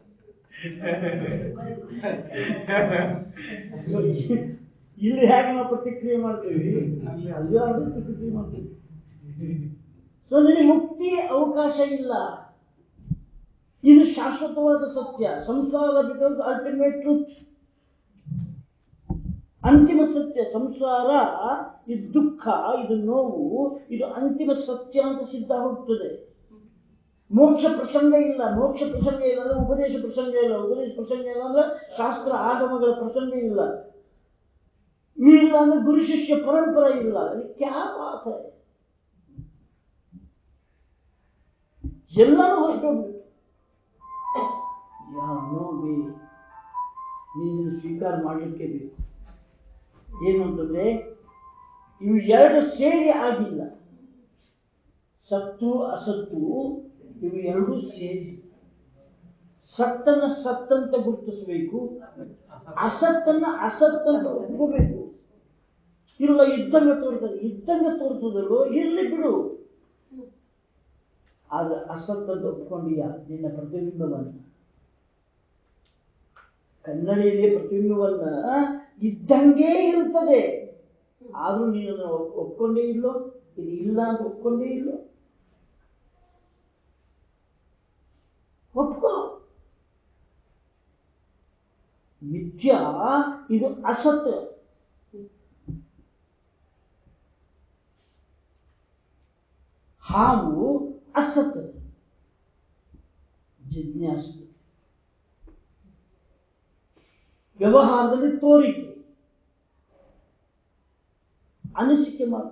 So, ಇಲ್ಲಿ ಹೇಗೆ ನಾವು ಪ್ರತಿಕ್ರಿಯೆ ಮಾಡ್ತೀವಿ ಅಲ್ಲೂ ಅದೇ ಪ್ರತಿಕ್ರಿಯೆ ಮಾಡ್ತೀವಿ ಸೊ ನಿನಗೆ ಮುಕ್ತಿ ಅವಕಾಶ ಇಲ್ಲ ಇದು ಶಾಶ್ವತವಾದ ಸತ್ಯ ಸಂಸಾರ ಬಿಕಾಸ್ ಅಲ್ಟಿಮೇಟ್ ಟ್ರೂತ್ ಅಂತಿಮ ಸತ್ಯ ಸಂಸಾರ ಇದು ದುಃಖ ಇದು ನೋವು ಇದು ಅಂತಿಮ ಸತ್ಯ ಅಂತ ಸಿದ್ಧ ಹೋಗ್ತದೆ ಮೋಕ್ಷ ಪ್ರಸಂಗ ಇಲ್ಲ ಮೋಕ್ಷ ಪ್ರಸಂಗ ಇಲ್ಲ ಅಂದ್ರೆ ಉಪದೇಶ ಪ್ರಸಂಗ ಇಲ್ಲ ಉಪದೇಶ ಪ್ರಸಂಗ ಇಲ್ಲ ಅಂದ್ರೆ ಶಾಸ್ತ್ರ ಆಗಮಗಳ ಪ್ರಸಂಗ ಇಲ್ಲ ಇಲ್ಲ ಅಂದ್ರೆ ಗುರು ಶಿಷ್ಯ ಪರಂಪರೆ ಇಲ್ಲ ಇದು ಕ್ಯಾ ಬಾತ್ ಹೈ ಎಲ್ಲರೂ ಹೊರಟೋಗ್ಬಿಟ್ಟು ಯಾ ನೋ ಬಿ ನೀನು ಸ್ವೀಕಾರ ಮಾಡಲಿಕ್ಕೆ ಬೇಕು ಏನು ಅಂತಂದ್ರೆ ಇವು ಎರಡು ಸೇರಿ ಆಗಿಲ್ಲ ಸತ್ತು ಅಸತ್ತು ಇವು ಎರಡೂ ಸೇರಿ ಸತ್ತನ್ನ ಸತ್ತಂತ ಗುರುತಿಸಬೇಕು ಅಸತ್ತನ್ನ ಅಸತ್ತಂತ ಒಪ್ಕೋಬೇಕು ಇಲ್ಲ ಇದ್ದಂಗ ತೋರ್ತದೆ ಇದ್ದಂಗ ತೋರ್ತದಲ್ಲೋ ಇರ್ಲಿ ಬಿಡು ಆದ್ರೆ ಅಸತ್ತಂತ ಒಪ್ಕೊಂಡಿಯ ನಿನ್ನ ಪ್ರತಿಬಿಂಬವನ್ನ ಕನ್ನಡಿಯಲ್ಲಿ ಪ್ರತಿಬಿಂಬವನ್ನ ಇದ್ದಂಗೆ ಇರುತ್ತದೆ ಆದ್ರೂ ನೀನು ಅದನ್ನ ಒಪ್- ಒಪ್ಕೊಂಡೇ ಇಲ್ಲೋ ಇದು ಇಲ್ಲ ಅಂತ ಒಪ್ಕೊಂಡೇ ಇಲ್ಲೋ ಒಪ್ಕೋ ಮಿಥ್ಯ ಇದು ಅಸತ್ ಹಾವು ಅಸತ್ ಜಿಜ್ಞಾಸು ವ್ಯವಹಾರದಲ್ಲಿ ತೋರಿಕೆ ಅನಿಸಿಕೆ ಮಾತ್ರ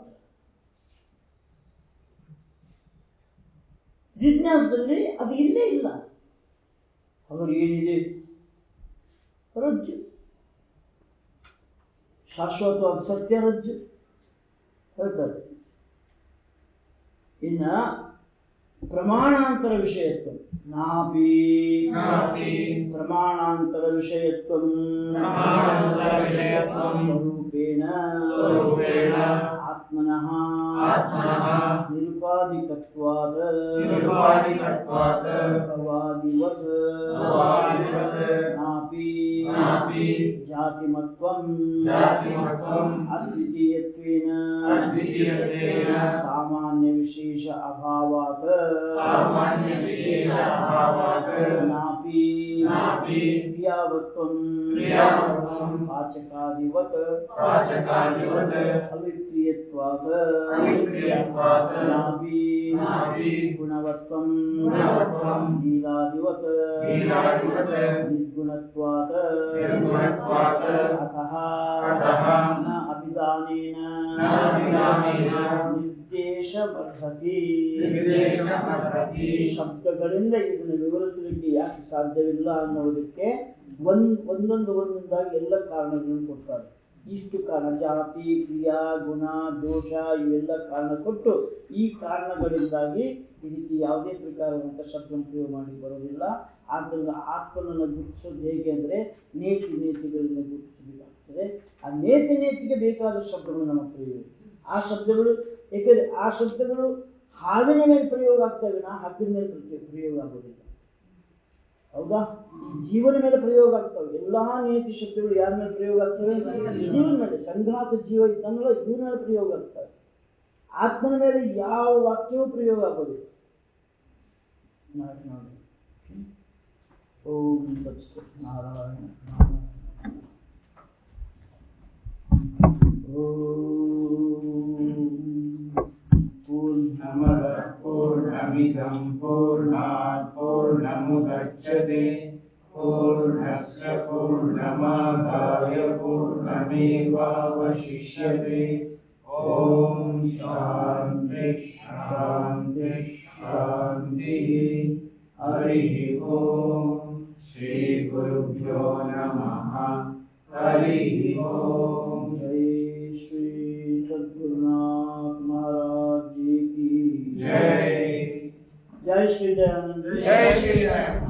ಜಿಜ್ಞಾಸದಲ್ಲಿ ಅದು ಇಲ್ಲೇ ಇಲ್ಲ ಅವರು ಏನಿದೆ ರಜ್ಜು ಶಾಶ್ವತವಾದ ಸತ್ಯ ರಜ್ಜು ಹೇಳ್ತಾರೆ ಇನ್ನ ಪ್ರಮಾಣಾಂತರ ವಿಷಯತ್ವ ನಾಪಿ ನಾಪಿ ಪ್ರಮಾಣಾಂತರ ವಿಷಯತ್ವ ಪ್ರಮಾಣಾಂತರ ವಿಷಯತ್ವಂ ಸ್ವರೂಪೇಣ ಸ್ವರೂಪೇಣ ಆತ್ಮನಃ ಆತ್ಮನಃ ನಿರುಪಾಧಿಕತ್ವಾದ ನಿರುಪಾಧಿಕತ್ವಾತ್ ಭವಾದಿವತ್ ಭವಾದಿವತ್ ನಾಪಿ ನಾಪಿ ಜಾತಿಮತ್ವಂ ಜಾತಿಮತ್ವಂ ಅದ್ವಿತೀಯತ್ವೇನ ಅದ್ವಿತೀಯತ್ವೇನ ಸಾಮಾನ್ಯ ವಿಶೇಷ ಅಭಾವಾತ್ ಸಾಮಾನ್ಯ ವಿಶೇಷ ಅಭಾವಾತ್ ನಾಪಿ ನಾಪಿ ಕ್ರಿಯಾವತ್ವಂ ಕ್ರಿಯಾವತ್ವಂ ವಾಚಕಾದಿವತ್ ವಾಚಕಾದಿವತ್ ಅವಿಕ್ರಿಯತ್ವಾತ್ ಅವಿಕ್ರಿಯತ್ವಾತ್ ನಾಪಿ ನಾಪಿ ಗುಣವತ್ವಂ ಗುಣವತ್ವಂ ಲೀಲಾದಿವತ್ ಲೀಲಾದಿವತ್ ನಿರ್ಗುಣತ್ವಾತ್ ನಿರ್ಗುಣತ್ವಾತ್ ಅತಃ ಅತಃ ನ ಅಭಿಧಾನೇನ ನ ಅಭಿಧಾನೇನ ನಿರ್ದೇಶಮರ್ಹತಿ ನಿರ್ದೇಶಮರ್ಹತಿ. ಈ ಶಬ್ದಗಳಿಂದ ಇದನ್ನು ವಿವರಿಸಲಿಕ್ಕೆ ಯಾಕೆ ಸಾಧ್ಯವಿಲ್ಲ ಅನ್ನೋದಕ್ಕೆ ಒಂದ್ ಒಂದೊಂದು ಒಂದೊಂದಾಗಿ ಎಲ್ಲ ಕಾರಣಗಳನ್ನು ಕೊಡ್ತಾರೆ ಇಷ್ಟು ಕಾರಣ ಜಾತಿ ಕ್ರಿಯಾ ಗುಣ ದೋಷ ಇವೆಲ್ಲ ಕಾರಣ ಕೊಟ್ಟು ಈ ಕಾರಣಗಳಿಂದಾಗಿ ಇದಕ್ಕೆ ಯಾವುದೇ ಪ್ರಕಾರವಂತ ಶಬ್ದವನ್ನು ಪ್ರಯೋಗ ಮಾಡಿ ಬರೋದಿಲ್ಲ ಆದ್ದರಿಂದ ಆತ್ಮನನ್ನು ಗುರುತಿಸೋದು ಹೇಗೆ ಅಂದ್ರೆ ನೇತಿ ನೇತಿಗಳಿಂದ ಗುರುತಿಸಬೇಕಾಗ್ತದೆ ಆ ನೇತಿ ನೇತಿಗೆ ಬೇಕಾದ ಶಬ್ದಗಳು ನಮ್ಮ ಹತ್ರ ಇವೆ ಆ ಶಬ್ದಗಳು ಏಕೆಂದ್ರೆ ಆ ಶಬ್ದಗಳು ಹಾವಿನ ಮೇಲೆ ಪ್ರಯೋಗ ಆಗ್ತವೆ ನಾ ಹಗ್ಗದ ಮೇಲೆ ಪ್ರತಿ- ಪ್ರಯೋಗ ಆಗೋದಿಲ್ಲ ಹೌದಾ ಈ ಜೀವನ ಮೇಲೆ ಪ್ರಯೋಗ ಆಗ್ತವೆ ಎಲ್ಲಾ ನೇತಿ ಶಬ್ದಗಳು ಯಾರ ಮೇಲೆ ಪ್ರಯೋಗ ಆಗ್ತವೆ ಜೀವನ ಮೇಲೆ ಸಂಘಾತ ಜೀವ ಇದ್ದಾನಲ್ಲ ಇವ್ರ ಮೇಲೆ ಪ್ರಯೋಗ ಆಗ್ತವೆ ಆತ್ಮನ ಮೇಲೆ ಯಾವ ವಾಕ್ಯವೂ ಪ್ರಯೋಗ ಆಗೋದಿಲ್ಲ ನಾಳೆ ನೋಡಿ ಓಂ ತತ್ಸತ್ ನಾರಾಯಣ ನಾರಾಯಣ. ಓಂ ನಮಃ ಪೂರ್ಣಮಿದಂ ಪೂರ್ಣಾತ್ ಪೂರ್ಣಮುದಚ್ಯತೆ ಪೂರ್ಣಸ್ಯ ಪೂರ್ಣಮಾದಾಯ ಪೂರ್ಣಮೇವಾವಶಿಷ್ಯತೆ ಓಂ ಶಾಂತಿ ಶಾಂತಿ ಶಾಂತಿ ಹರಿ ಓಂ ಶ್ರೀ ಗುರುಭ್ಯೋ ನಮಃ ಹರಿ ಓಂ जय श्री सद्गुरुनाथ महाराज जी की जय जय श्री दयानंद जय श्री राम